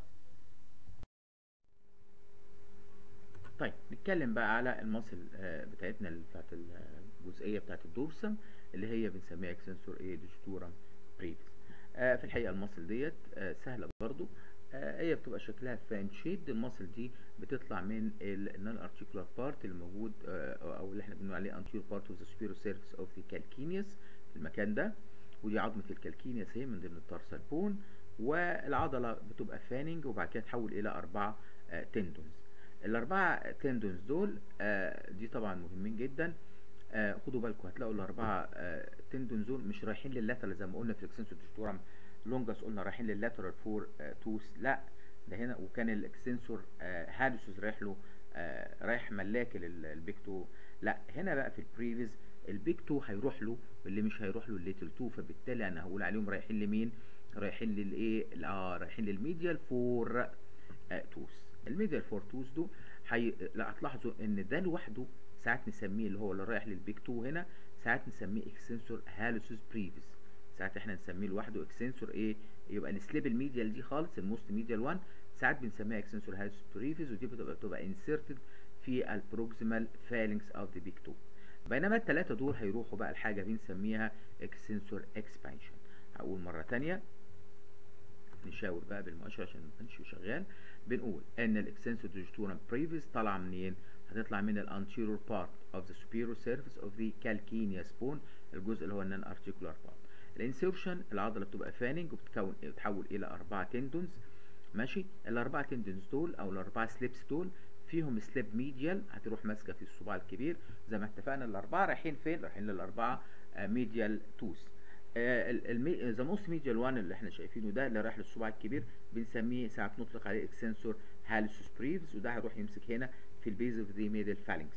طيب نتكلم بقى على المصل آه بتاعتنا اللي بتاعت الجزئيه بتاعت الدورسم اللي هي بنسميها اكسنسور ايه ديجيتورم بريفس آه في الحقيقه المصل ديت آه سهله برضو آه هي بتبقى شكلها فان شيد المصل دي بتطلع من النون ارتيكولار بارت اللي موجود آه او اللي احنا بنقول عليه انتيريور بارت اوف ذا سوبيريور سيرفيس اوف ذا كالكينيوس في المكان ده ودي عظمه الكالكينيوس هي من ضمن التارسال بون والعضله بتبقى فاننج وبعد كده تحول الى اربعه آه تندونز الاربعه تندونز دول آه دي طبعا مهمين جدا آه خدوا بالكم هتلاقوا الاربعه آه تندونز دول مش رايحين لللاترال زي ما قلنا في الاكسنسور ديجيتورم لونجاس قلنا رايحين لللاترال فور آه توث لا ده هنا وكان الاكسنسور آه هالوسوس رايح له آه رايح ملاك للبيك 2 لا هنا بقى في البريفيز البيك 2 هيروح له واللي مش هيروح له الليتل 2 فبالتالي انا هقول عليهم رايحين لمين رايحين للايه اه رايحين للميديال فور آه توث الميديال فور توث دول حي... لا هتلاحظوا ان ده لوحده ساعات نسميه اللي هو اللي رايح للبيك 2 هنا ساعات نسميه اكسنسور هالوسوس بريفيس ساعات احنا نسميه لوحده اكسنسور ايه يبقى نسلب الميديال دي خالص الموست ميديال 1 ساعات بنسميها اكسنسور هالوسوس بريفيس ودي بتبقى بتبقى انسيرتد في البروكسيمال فالنكس اوف ذا بيك 2 بينما الثلاثه دول هيروحوا بقى لحاجه بنسميها اكسنسور اكسبانشن هقول مره ثانيه نشاور بقى بالمؤشر عشان ما كانش شغال بنقول ان الاكسنسور ديجيتورم بريفيس طالعه منين هتطلع من الانتيريور بارت اوف ذا superior surface of the calcaneus bone الجزء اللي هو النون ارتيكولار بارت الانسيرشن العضله بتبقى فاننج وبتكون بتتحول الى اربعه تندونز ماشي الاربعه تندونز دول او الاربعه سليبس دول فيهم سليب ميديال هتروح ماسكه في الصباع الكبير زي ما اتفقنا الاربعه رايحين فين رايحين للاربعه ميديال توث ذا موست ميديال وان اللي احنا شايفينه ده اللي رايح للصباع الكبير بنسميه ساعات نطلق عليه اكسنسور هالسوس بريفز وده هيروح يمسك هنا في البيز اوف ذا ميدل فالنكس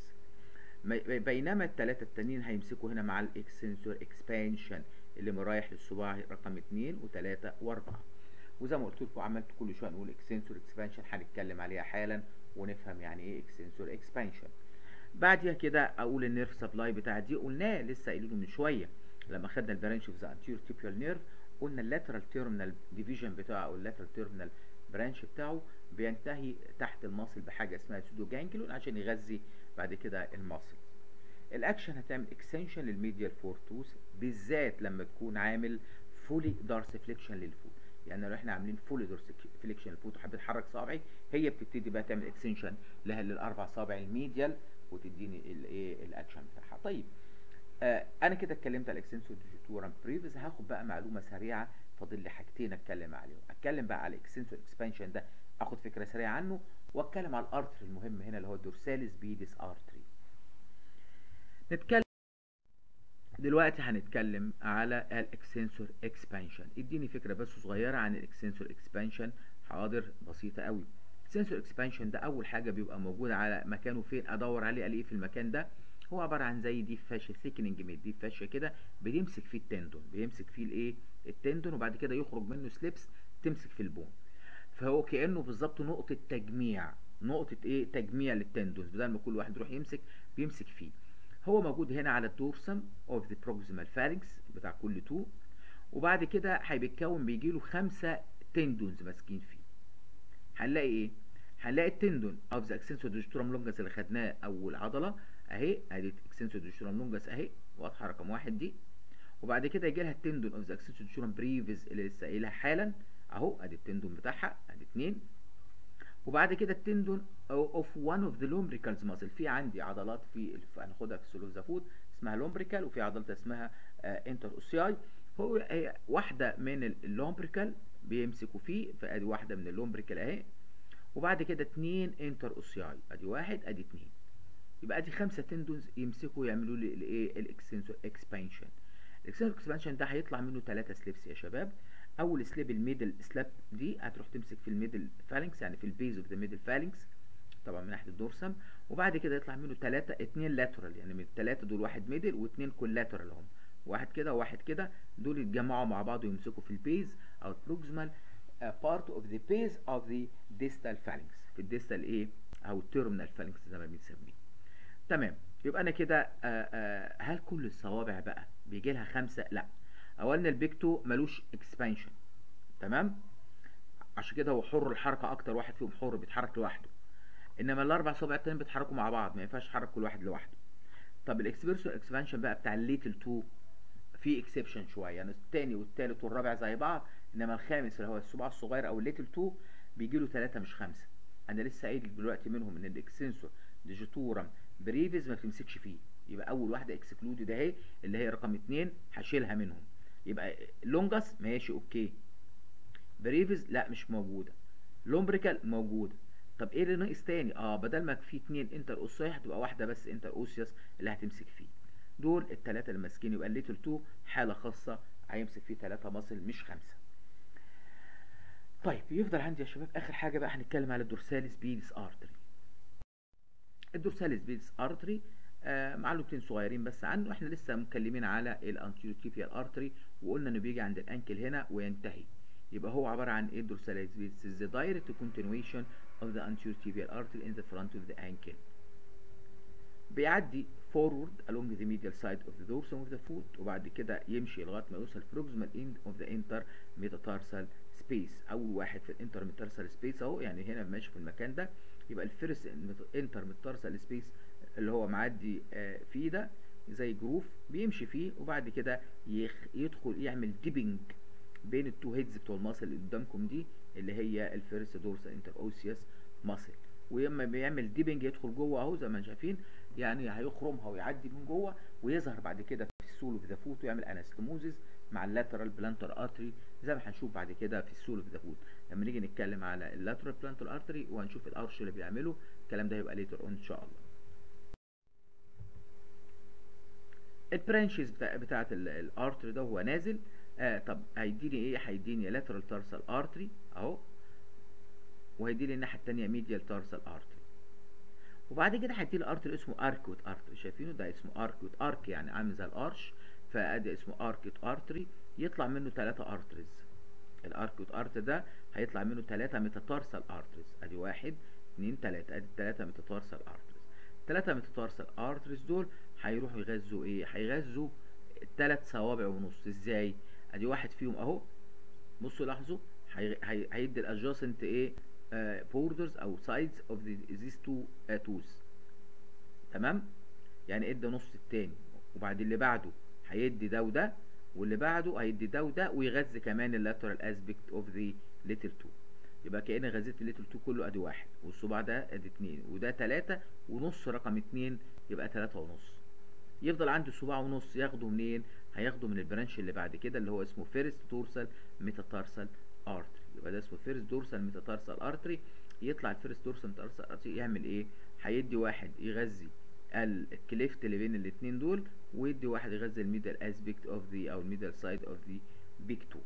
بينما الثلاثه التانيين هيمسكوا هنا مع الاكسنسور اكسبانشن اللي رايح للصباع رقم 2 و3 و4 وزي ما قلت لكم عملت كل شويه نقول اكسنسور اكسبانشن هنتكلم عليها حالا ونفهم يعني ايه اكسنسور اكسبانشن بعديها كده اقول النيرف سبلاي بتاع دي قلناه لسه قايلينه من شويه لما خدنا البرانش اوف ذا انتيريور تيبيال نيرف قلنا اللاترال تيرمينال ديفيجن بتاعه او اللاترال تيرمينال برانش بتاعه بينتهي تحت الماسل بحاجه اسمها سودو جانجلون عشان يغذي بعد كده الماسل الاكشن هتعمل اكستنشن للميديال فورتوس بالذات لما تكون عامل فولي دارس فليكشن للفوت يعني لو احنا عاملين فولي دارس فليكشن للفوت وحبيت احرك صابعي هي بتبتدي بقى تعمل اكستنشن لها للاربع صابع الميديال وتديني الايه الاكشن بتاعها طيب آه انا كده اتكلمت على الاكسنسور ديجيتورم بريفز هاخد بقى معلومه سريعه فاضل لي حاجتين اتكلم عليهم اتكلم بقى على الاكسنسور اكسبانشن ده اخد فكره سريعه عنه واتكلم على الارتري المهم هنا اللي هو الدورساليس بيدس ارتري نتكلم دلوقتي هنتكلم على الاكسنسور اكسبانشن اديني فكره بس صغيره عن الاكسنسور اكسبانشن حاضر بسيطه قوي السنسور اكسبانشن ده اول حاجه بيبقى موجود على مكانه فين ادور عليه الاقيه في المكان ده هو عباره عن زي دي فاشة ثيكننج ميد دي فاشة كده بيمسك فيه التندون بيمسك فيه الايه التندون وبعد كده يخرج منه سليبس تمسك في البون فهو كانه بالظبط نقطه تجميع نقطه ايه تجميع للتندونز بدل ما كل واحد يروح يمسك بيمسك فيه هو موجود هنا على الدورسم اوف ذا بروكسيمال فالنكس بتاع كل تو وبعد كده هيتكون بيجي له خمسه تندونز ماسكين فيه هنلاقي ايه هنلاقي التندون اوف ذا اكسنسور ديجيتورم لونجس اللي خدناه اول عضله اهي ادي اكسنسور ديجيتورم لونجس اهي واضحه رقم واحد دي وبعد كده يجي لها التندون اوف ذا اكسنسور ديجيتورم بريفز اللي لسه قايلها حالا اهو ادي التندون بتاعها ادي اتنين وبعد كده التندون اوف وان اوف ذا لومبريكالز ماسل في عندي عضلات في هناخدها في السلوزافوت اسمها لومبريكال وفي عضله اسمها انتر اوسياي هو هي واحده من اللومبريكال بيمسكوا فيه فادي واحده من اللومبريكال اهي وبعد كده اتنين انتر اوسياي ادي واحد ادي اتنين يبقى ادي خمسه تندونز يمسكوا يعملوا لي الايه الاكسنسور اكسبانشن الاكسنسور اكسبانشن ده هيطلع منه ثلاثه سليبس يا شباب اول سليب الميدل سلاب دي هتروح تمسك في الميدل فالنكس يعني في البيز اوف ذا ميدل فالنكس طبعا من ناحيه الدورسم وبعد كده يطلع منه ثلاثه اتنين لاترال يعني من الثلاثه دول واحد ميدل واثنين كولاترال هم واحد كده وواحد كده دول يتجمعوا مع بعض ويمسكوا في البيز او البروكسيمال بارت اوف ذا بيز اوف ذا ديستال فالنكس في الديستال ايه او التيرمينال فالنكس زي ما بنسميه تمام يبقى انا كده هل كل الصوابع بقى بيجي لها خمسه لا اولا البيكتو ملوش اكسبانشن تمام عشان كده هو حر الحركه اكتر واحد فيهم حر بيتحرك لوحده انما الاربع صوابع التانيين بيتحركوا مع بعض ما ينفعش يتحرك كل واحد لوحده طب الاكسبيرسو اكسبانشن بقى بتاع الليتل 2 في اكسبشن شويه يعني الثاني والثالث والرابع زي بعض انما الخامس اللي هو الصباع الصغير او الليتل 2 بيجي له ثلاثه مش خمسه انا لسه قايل دلوقتي منهم ان الاكسنسور ديجيتورم بريفيز ما تمسكش فيه يبقى اول واحده اكسكلودد اهي اللي هي رقم اتنين هشيلها منهم يبقى لونجس ماشي اوكي بريفز لا مش موجوده لومبريكال موجوده طب ايه اللي ناقص تاني اه بدل ما في اتنين انتر اوسياي هتبقى واحده بس انتر اوسيوس اللي هتمسك فيه دول الثلاثه اللي ماسكين يبقى الليتل 2 حاله خاصه هيمسك فيه ثلاثه ماسل مش خمسه طيب يفضل عندي يا شباب اخر حاجه بقى هنتكلم على الدورساليس بيدس ارتري الدورساليس بيدس ارتري آه معلومتين صغيرين بس عنه احنا لسه متكلمين على الانتيوتيبيال ارتري وقلنا انه بيجي عند الانكل هنا وينتهي يبقى هو عباره عن ايه الدورساليس بيدس is the direct continuation of the anterior tibial artery in the front of the ankle بيعدي forward along the medial side of the dorsum of the foot وبعد كده يمشي لغايه ما يوصل proximal end of the intermetatarsal space اول واحد في الانترميتارسال سبيس اهو يعني هنا ماشي في المكان ده يبقى الفيرست انترميتارسال سبيس اللي هو معدي آه فيه ده زي جروف بيمشي فيه وبعد كده يدخل يعمل ديبنج بين التو هيدز بتوع الماسل اللي قدامكم دي اللي هي الفيرست دورسال انتر اوسيوس ماسل ولما بيعمل ديبنج يدخل جوه اهو زي ما شايفين يعني هيخرمها ويعدي من جوه ويظهر بعد كده في السول اوف ذا فوت ويعمل انستموزيس مع اللاترال بلانتر اتري زي ما هنشوف بعد كده في السول اوف ذا فود لما نيجي نتكلم على اللاترال بلانتال ارتري وهنشوف الارش اللي بيعمله الكلام ده هيبقى ليتر اون ان شاء الله البرانشز بتاع بتاعه الارتري ده هو نازل آه طب هيديني ايه هيديني لاترال تارسال ارتري اهو وهيديني الناحيه الثانيه ميديال تارسال ارتري وبعد كده هيديني ارتري اسمه اركوت ارتري شايفينه ده اسمه اركوت ارك يعني عامل زي الارش فادي اسمه اركوت ارتري يطلع منه ثلاثة ارتريز الاركوت ارت ده هيطلع منه ثلاثة ميتاتارسال ارتريز ادي واحد اتنين تلاتة ادي ثلاثة ميتاتارسال ارتريز ثلاثة ميتاتارسال ارتريز دول هيروحوا يغذوا ايه هيغذوا ثلاث صوابع ونص ازاي ادي واحد فيهم اهو بصوا لاحظوا هيدي الادجاستنت ايه بوردرز uh, او سايدز اوف these two uh, tools تمام يعني ادى نص التاني وبعد اللي بعده هيدي ده وده واللي بعده هيدي ده وده ويغذي كمان اللاترال اسبكت اوف ذا ليتل 2 يبقى كأن غذيت الليتل 2 كله ادي واحد والصباع ده ادي اتنين وده تلاتة ونص رقم اتنين يبقى تلاتة ونص يفضل عنده صباع ونص ياخده منين هياخده من البرانش اللي بعد كده اللي هو اسمه فيرست دورسال ميتاتارسال ارتري يبقى ده اسمه فيرست دورسال ميتاتارسال ارتري يطلع الفيرست دورسال ميتاتارسال ارتري يعمل ايه هيدي واحد يغذي الكليفت اللي بين الاثنين دول ويدي واحد يغذي الميدل اسبكت اوف ذا او الميدل سايد اوف ذا بيج تو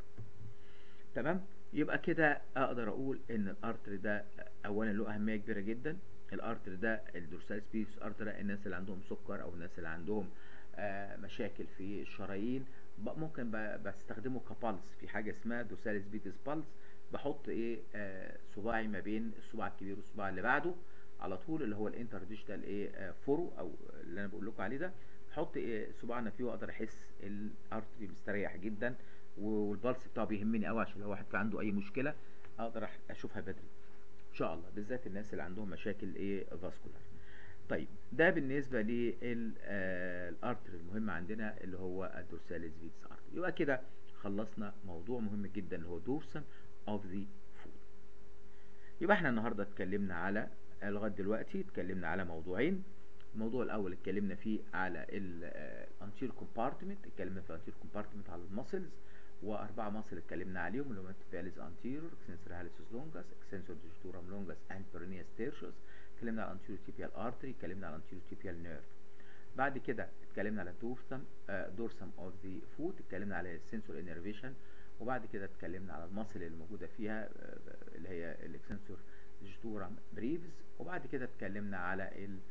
تمام يبقى كده اقدر اقول ان الارتري ده اولا له اهميه كبيره جدا الارتري ده الدورسال سبيس ارتري الناس اللي عندهم سكر او الناس اللي عندهم آه مشاكل في الشرايين ممكن بستخدمه كبالس في حاجه اسمها دورسال سبيتس بالس بحط ايه آه صباعي ما بين الصباع الكبير والصباع اللي بعده على طول اللي هو الانتر ديجيتال ايه آه فورو او اللي انا بقول لكم عليه ده احط إيه صباعنا فيه واقدر احس الارتري مستريح جدا والبلس بتاعه بيهمني قوي عشان لو واحد في عنده اي مشكله اقدر اشوفها بدري ان شاء الله بالذات الناس اللي عندهم مشاكل ايه فاسكولار طيب ده بالنسبه للارتري المهم عندنا اللي هو الدورساليس فيتس ارتري يبقى كده خلصنا موضوع مهم جدا اللي هو دورسم اوف ذا فود يبقى احنا النهارده اتكلمنا على لغايه دلوقتي اتكلمنا على موضوعين الموضوع الاول اتكلمنا فيه على الانتير كومبارتمنت اتكلمنا في الانتير كومبارتمنت على الماسلز واربعه ماسل اتكلمنا عليهم اللي هم انتفاليز انتيرور اكسنسور هاليسوس لونجاس اكسنسور ديجيتورام لونجاس اند بيرينياس تيرشوس اتكلمنا على الانتيرو تيبيال ارتري اتكلمنا على الانتيرو تيبيال نيرف بعد كده اتكلمنا على الدورسم دورسم اوف ذا فوت اتكلمنا على السنسور انرفيشن وبعد كده اتكلمنا على الماسل اللي موجوده فيها اللي هي الاكسنسور ديجيتورام بريفز وبعد كده اتكلمنا على ال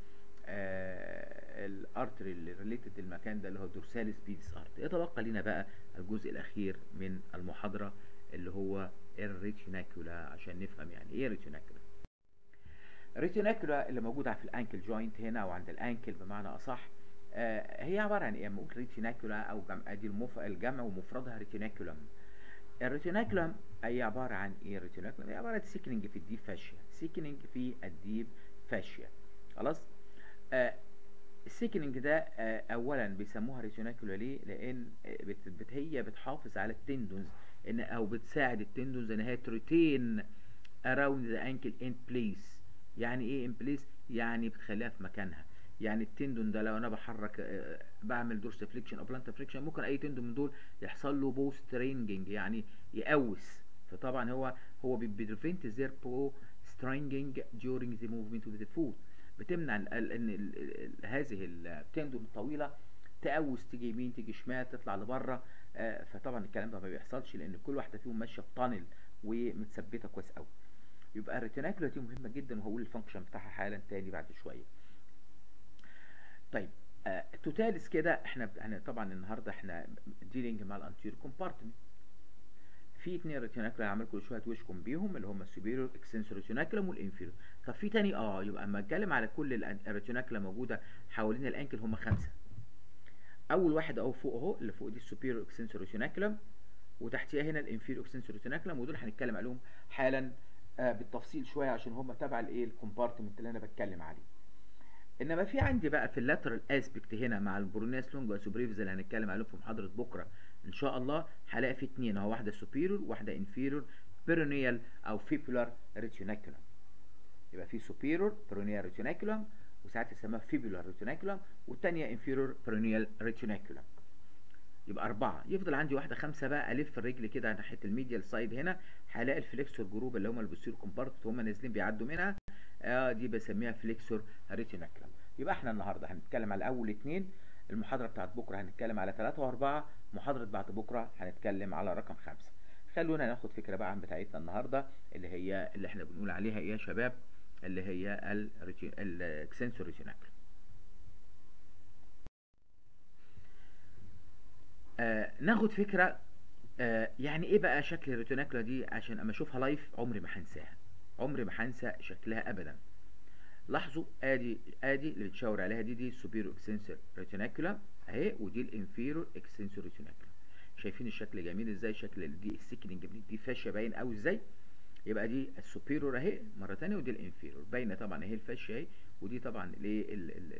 آه الارتري اللي ريليتد المكان ده اللي هو دورساليس بيدس ارتري يتبقى لنا بقى الجزء الاخير من المحاضره اللي هو الريتيناكولا عشان نفهم يعني ايه ريتيناكولا الريتيناكولا اللي موجوده في الانكل جوينت هنا او عند الانكل بمعنى اصح آه هي عباره عن ايه نقول ريتيناكولا او جمع دي المف... الجمع ومفردها ريتيناكولم الريتيناكولم هي عباره عن ايه الريتيناكولم هي عباره عن سيكننج في الديب فاشيا سيكننج في الديب فاشيا خلاص آه السيكننج ده آه اولا بيسموها ريتيناكولا ليه لان بت بت هي بتحافظ على التندونز ان او بتساعد التندونز ان هي تريتين around the ankle in place يعني ايه in place يعني بتخليها في مكانها يعني التندون ده لو انا بحرك آه بعمل دورس فليكشن او بلانت فليكشن ممكن اي تندون من دول يحصل له بوست رينجنج يعني يقوس فطبعا هو هو بيبريفنت زير بو سترينجنج during the movement with the foot بتمنع ان هذه التندون الطويله تقوس تيجي يمين تيجي شمال تطلع لبره آه فطبعا الكلام ده ما بيحصلش لان كل واحده فيهم ماشيه في طانل ومتثبته كويس قوي يبقى الريتيناكولا دي مهمه جدا وهقول الفانكشن بتاعها حالا تاني بعد شويه طيب آه توتالس كده احنا احنا طبعا النهارده احنا ديلينج مع الانتير كومبارتمنت في اتنين ريتيناكولا هعمل كل شويه توشكم بيهم اللي هم السوبيريور اكستنسور ريتيناكولم والانفيريور طب في تاني اه يبقى اما اتكلم على كل الريتيناكولا موجوده حوالين الانكل هم خمسه اول واحد اهو فوق اهو اللي فوق دي السوبيريور اكستنسور ريتيناكولم وتحتيها هنا الانفيريور اكستنسور ريتيناكولم ودول هنتكلم عليهم حالا آه بالتفصيل شويه عشان هم تبع الايه الكومبارتمنت اللي انا بتكلم عليه انما في عندي بقى في اللاترال اسبكت هنا مع البروناس لونج وسوبريفز اللي هنتكلم عليهم في محاضره بكره ان شاء الله هلاقي في اتنين اهو واحده سوبيريور واحده انفيريور بيرونيال او فيبولار ريتيناكولم يبقى في سوبيريور بيرونيال ريتيناكولم وساعات يسموها فيبولار ريتيناكولم والثانيه انفيريور بيرونيال ريتيناكولم يبقى أربعة يفضل عندي واحدة خمسة بقى ألف الرجل كده ناحية الميديال سايد هنا هلاقي الفليكسور جروب اللي هم البوستير كومبارت هم نازلين بيعدوا منها آه دي بسميها فليكسور ريتيناكلم يبقى احنا النهارده هنتكلم على أول اتنين المحاضرة بتاعت بكرة هنتكلم على ثلاثة وأربعة محاضرة بعد بكرة هنتكلم على رقم خمسة خلونا ناخد فكرة بقى عن بتاعتنا النهاردة اللي هي اللي احنا بنقول عليها ايه يا شباب اللي هي السنسور ريتيناكلم آه ناخد فكرة آه يعني ايه بقى شكل الريتيناكولا دي عشان اما اشوفها لايف عمري ما هنساها عمري ما هنسى شكلها ابدا لاحظوا ادي ادي اللي بتشاور عليها دي دي السوبيرو اكسنسور ريتيناكولا اهي ودي الانفيرو اكسنسور ريتيناكولا شايفين الشكل جميل ازاي شكل دي السيكننج دي فاشيه باين قوي ازاي يبقى دي السوبيرور اهي مره ثانيه ودي الانفيرور باينه طبعا اهي الفاشيه اهي ودي طبعا الايه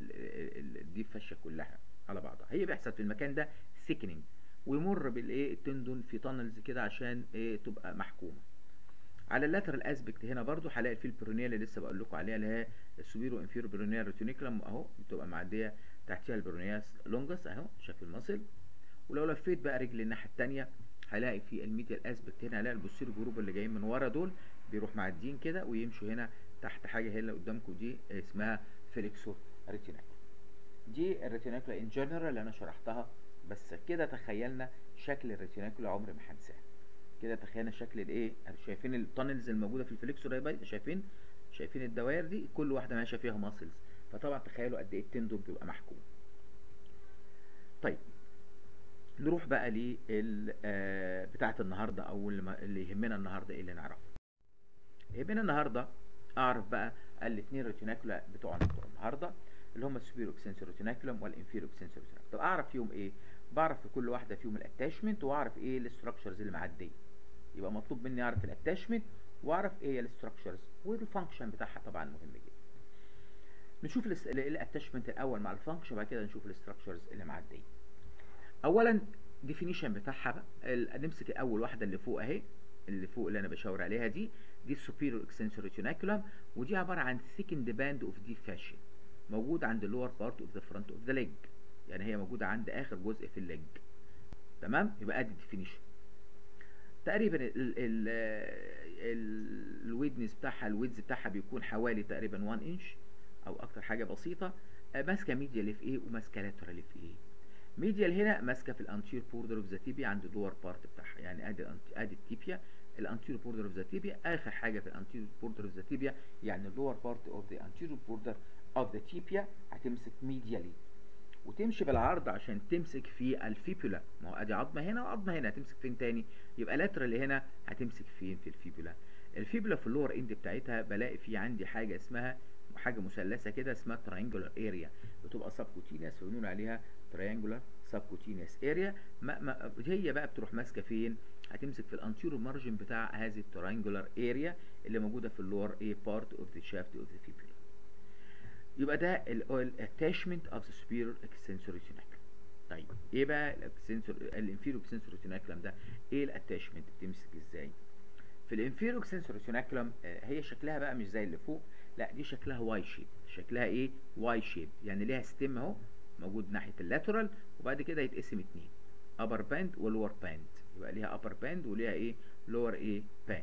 دي الفاشيه كلها على بعضها هي بيحصل في المكان ده سيكننج ويمر بالايه التندون في تانلز كده عشان ايه تبقى محكومه على اللاترال اسبكت هنا برضو هلاقي في البرونيا اللي لسه بقول لكم عليها اللي هي السوبيرو انفيرو برونيا روتينيكلم اهو بتبقى معديه تحتها البرونياس لونجس اهو شكل المصل ولو لفيت بقى رجلي الناحيه الثانيه هلاقي في الميديال اسبكت هنا هلاقي البوستير جروب اللي جايين من ورا دول بيروح معديين كده ويمشوا هنا تحت حاجه هي اللي قدامكم دي اسمها فليكسور ريتيناكولا دي الريتيناكولا ان جنرال اللي انا شرحتها بس كده تخيلنا شكل الريتيناكولا عمري ما هنساه كده تخيلنا شكل الايه شايفين التانلز الموجوده في الفليكسور اهي شايفين شايفين الدوائر دي كل واحده ماشيه فيها ماسلز فطبعا تخيلوا قد ايه التندون بيبقى محكوم طيب نروح بقى لل آه بتاعه النهارده او اللي يهمنا النهارده ايه اللي نعرفه يهمنا النهارده اعرف بقى الاثنين ريتيناكولا بتوعنا بتوع النهارده اللي هم السوبيرو اكسنسور ريتيناكولم والانفيرو اكسنسور ريتيناكولم طب اعرف فيهم ايه بعرف في كل واحده فيهم الاتاشمنت واعرف ايه الاستراكشرز اللي معديه يبقى مطلوب مني اعرف الاتاشمنت واعرف ايه الاستراكشرز والفانكشن بتاعها طبعا مهم جدا نشوف الاتاشمنت الاول مع الفانكشن بعد كده نشوف الاستراكشرز اللي معديه اولا ديفينيشن بتاعها بقى نمسك اول واحده اللي فوق اهي اللي فوق اللي انا بشاور عليها دي دي السوبيريور اكسنسور ريتيناكولم ودي عباره عن ثيكند باند اوف دي فاشن موجود عند اللور بارت اوف ذا فرونت اوف ذا ليج يعني هي موجوده عند اخر جزء في الليج تمام يبقى ادي الديفينيشن تقريبا ال ال الويدنس بتاعها الويدز بتاعها بيكون حوالي تقريبا 1 انش او اكتر حاجه بسيطه ماسكه ميديال في ايه وماسكه لاترال في ايه ميديال هنا ماسكه في الانتير بوردر اوف ذا تيبيا عند اللور بارت بتاعها يعني ادي ادي التيبيا الانتير بوردر اوف ذا تيبيا اخر حاجه في الانتير بوردر اوف ذا تيبيا يعني اللور بارت اوف ذا انتير بوردر اوف ذا تيبيا هتمسك ميديالي وتمشي بالعرض عشان تمسك في الفيبولا ما هو ادي عظمه هنا وعظمه هنا هتمسك فين تاني يبقى لاترال هنا هتمسك فين في الفيبولا الفيبولا في اللور اند بتاعتها بلاقي في عندي حاجه اسمها حاجه مثلثه كده اسمها ترينجولار اريا بتبقى سبكوتينيوس بنقول عليها ترينجولار سبكوتينيوس اريا ما ما هي بقى بتروح ماسكه فين هتمسك في الانتيرو مارجن بتاع هذه الترينجولار اريا اللي موجوده في اللور اي بارت اوف ذا شافت اوف ذا فيبولا يبقى ده الاتاشمنت اوف ذا سبيرور اكستنسور ريتيناكلم طيب ايه بقى الاكستنسور الانفيرو اكستنسور ريتيناكلم ده ايه الاتاشمنت بتمسك ازاي في الانفيرو اكستنسور ريتيناكلم هي شكلها بقى مش زي اللي فوق لا دي شكلها واي شيب شكلها ايه واي شيب يعني ليها ستيم اهو موجود ناحيه اللاترال وبعد كده يتقسم اتنين ابر باند ولور باند يبقى ليها ابر باند وليها ايه لور ايه باند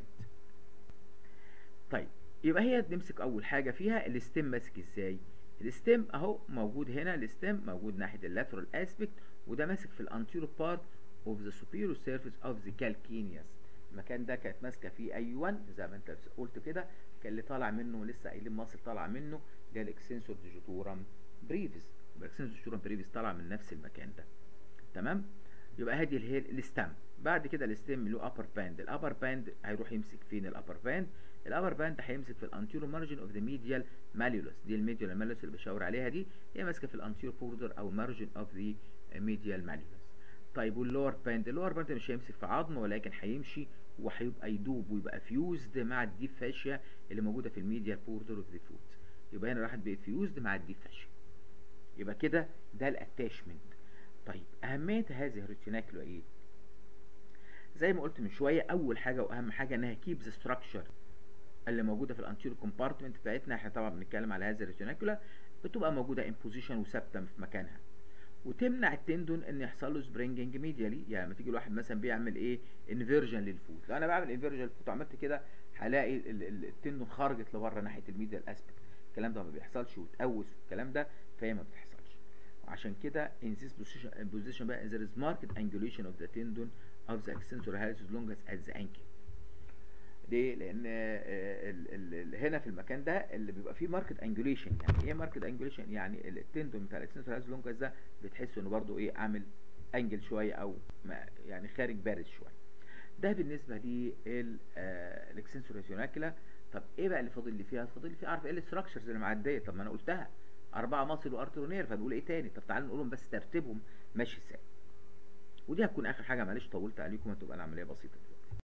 طيب يبقى هي نمسك اول حاجه فيها الستيم ماسك ازاي الستيم اهو موجود هنا الستيم موجود ناحيه اللاترال اسبكت وده ماسك في الانتيرو بارت اوف ذا superior سيرفيس اوف ذا calcaneus المكان ده كانت ماسكه فيه اي 1 زي ما انت قلت كده كان اللي طالع منه لسه قايلين مصر طالع منه ده الاكسنسور ديجيتورم بريفيس يبقى الاكسنسور ديجيتورم بريفيس طالع من نفس المكان ده تمام يبقى هذه اللي هي الستام بعد كده الستيم له ابر باند الابر باند هيروح يمسك فين الابر باند الابر باند هيمسك في الانتيرو مارجن اوف ذا ميديال ماليولس دي الميديال ماليولس اللي بشاور عليها دي هي ماسكه في الانتيرو بوردر او مارجن اوف ذا ميديال ماليولس طيب واللور باند اللور باند مش هيمسك في عظم ولكن هيمشي وهيبقى يدوب ويبقى فيوزد مع الديب فاشيا اللي موجوده في الميديال بوردر اوف ذا فوت يبقى هنا راحت بقت فيوزد مع الديب فاشيا يبقى كده ده الاتاشمنت طيب اهميه هذه الريتيناكلو ايه زي ما قلت من شويه اول حاجه واهم حاجه انها كيب ذا ستراكشر اللي موجوده في الانتيرو كومبارتمنت بتاعتنا احنا طبعا بنتكلم على هذه الريتيناكولا بتبقى موجوده ان بوزيشن وثابته في مكانها وتمنع التندون ان يحصل له سبرينجنج ميديالي يعني لما تيجي الواحد مثلا بيعمل ايه انفيرجن للفوت لو انا بعمل انفيرجن للفوت وعملت كده هلاقي ال- ال- التندون خرجت لبره ناحيه الميديال اسبكت الكلام ده ما بيحصلش وتقوس والكلام ده فهي ما بتحصلش وعشان كده in this position, position بقى there is marked angulation of the tendon of the extensor hallucis longus at the ankle ليه؟ لان آه، ال ال ال هنا في المكان ده اللي بيبقى فيه ماركت انجوليشن يعني ايه ماركت انجوليشن يعني التندون بتاع الاكستنسور هالوس لونجاس ده بتحس انه برضو ايه عامل انجل شويه او ما- يعني خارج بارز شويه ده بالنسبه للاكستنسور ريتيوناكولا طب ايه بقى اللي فاضل لي فيها فاضل لي فيها اعرف ايه الاستراكشرز اللي معديه طب ما انا قلتها اربعه ماسل وارترونير فنقول ايه تاني طب تعالوا نقولهم بس ترتيبهم ماشي ازاي ودي هتكون اخر حاجه معلش طولت عليكم هتبقى العمليه بسيطه دلوقتي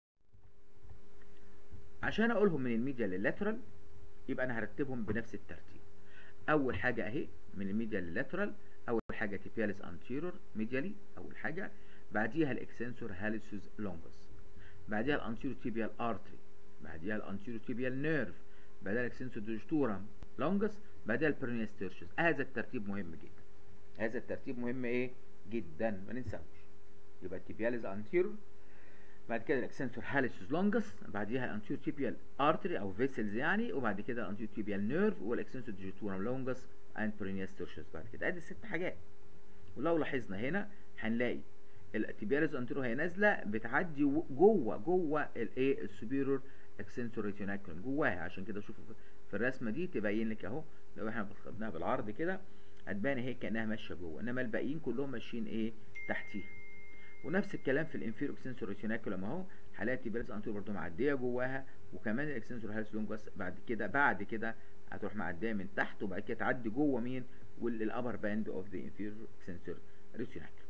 عشان اقولهم من الميديا لللاترال يبقى انا هرتبهم بنفس الترتيب اول حاجه اهي من الميديا لللاترال اول حاجه تيبياليس انتيرور ميديالي اول حاجه بعديها الاكسنسور هاليسوس لونجس بعديها الانتيرو تيبيال ارتري بعديها الانتيرو تيبيال نيرف بعدها الاكسنسور ديجيتورم لونجس بعدها البرينيس تيرشس هذا الترتيب مهم جدا هذا الترتيب مهم ايه جدا ما ننساهوش يبقى التيبياليس انتيرور بعد كده الاكسنسور هاليسوس لونجس بعديها الانتيرو تيبيال ارتري او فيسلز يعني وبعد كده الانتيرو تيبيال نيرف والاكسنسور ديجيتورم لونجس اند برينيس تيرشس بعد كده ادي ست حاجات ولو لاحظنا هنا هنلاقي التيبياليز انتيرو هي نازله بتعدي و- جوه جوه الايه السوبيرور اكسنسور ريتيناكولم جواها عشان كده شوفوا في- في الرسمه دي تبين لك اهو لو احنا خدناها بالعرض كده هتبان هي كانها ماشيه جوه انما الباقيين كلهم ماشيين ايه تحتيها ونفس الكلام في الانفيرو اكسنسور ريتيناكولم اهو هلاقي التيبياليز انتيرو برضه معديه جواها وكمان الاكسنسور هالس لونجوس بعد كده بعد كده هتروح معديه من تحت وبعد كده تعدي جوه مين والابر باند اوف ذا انفيرو اكسنسور ريتيناكولم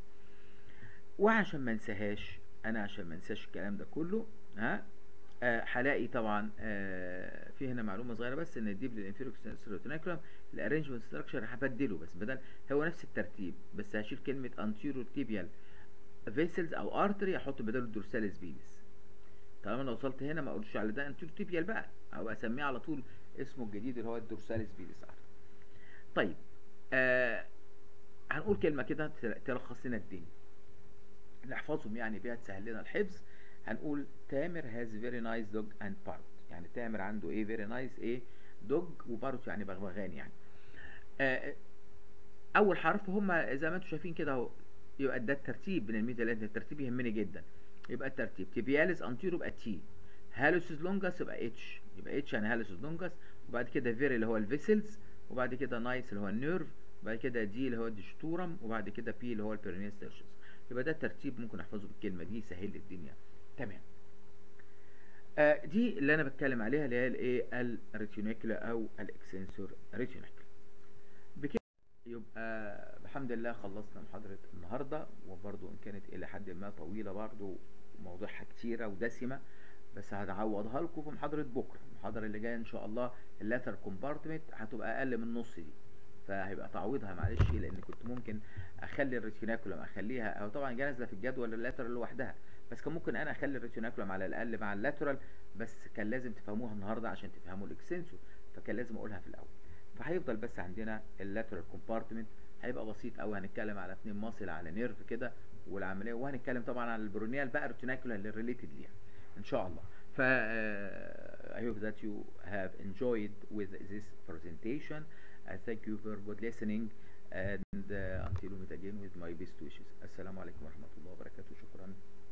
وعشان ما انساهاش انا عشان ما انساش الكلام ده كله ها آه، هلاقي طبعا آه، في هنا معلومه صغيره بس ان الديب للانفيرو ريتيناكولم الارينجمنت ستراكشر هبدله بس بدل هو نفس الترتيب بس هشيل كلمه انتيرو تيبيال فيسلز او ارتري احط بداله الدورساليس فينس طالما انا وصلت هنا ما اقولش على ده انتيرو تيبيال بقى او اسميه على طول اسمه الجديد اللي هو الدورساليس فينس ارتري طيب آه هنقول كلمه كده تل- تلخص لنا الدنيا نحفظهم يعني بيها تسهل لنا الحفظ هنقول تامر هاز فيري نايس دوج اند باروت يعني تامر عنده ايه فيري نايس ايه دوج وباروت يعني بغبغان يعني آه اول حرف هم زي ما انتم شايفين كده اهو يبقى ده الترتيب من الميديا لان الترتيب يهمني جدا يبقى الترتيب تيبياليس انتيرو يبقى تي هالوسيس لونجاس يبقى اتش يبقى اتش يعني هالوسيس لونجاس وبعد كده فيري اللي هو الفيسلز وبعد كده نايس اللي هو النيرف وبعد كده دي اللي هو الديشتورم وبعد كده بي اللي هو البيرينيس تيرشس يبقى ده الترتيب ممكن احفظه بالكلمه دي يسهل لي الدنيا تمام آه دي اللي انا بتكلم عليها اللي هي الايه الريتينيكولا او الاكسنسور ريتينيكولا بكده يبقى الحمد لله خلصنا محاضرة النهاردة وبرضو إن كانت إلى حد ما طويلة برضو موضوعها كتيرة ودسمة بس هعوضها لكم في محاضرة بكرة المحاضرة اللي جاية إن شاء الله اللاتر كومبارتمنت هتبقى أقل من نص دي فهيبقى تعويضها معلش لأن كنت ممكن أخلي الريتيناكولم أخليها أو طبعا جايه نازلة في الجدول اللاتر لوحدها بس كان ممكن أنا أخلي الريتيناكولم على الأقل مع اللاترال بس كان لازم تفهموها النهاردة عشان تفهموا الإكسنسور فكان لازم أقولها في الأول فهيفضل بس عندنا اللاترال كومبارتمنت هيبقى بسيط قوي هنتكلم على اتنين ماسل على نيرف كده والعمليه وهنتكلم طبعا على البرونيال بقى روتيناكولا اللي ريليتد ليها ان شاء الله ف uh, I hope that you have enjoyed with this presentation I thank you for good listening and uh, until we meet again with my best wishes السلام عليكم ورحمة الله وبركاته شكرا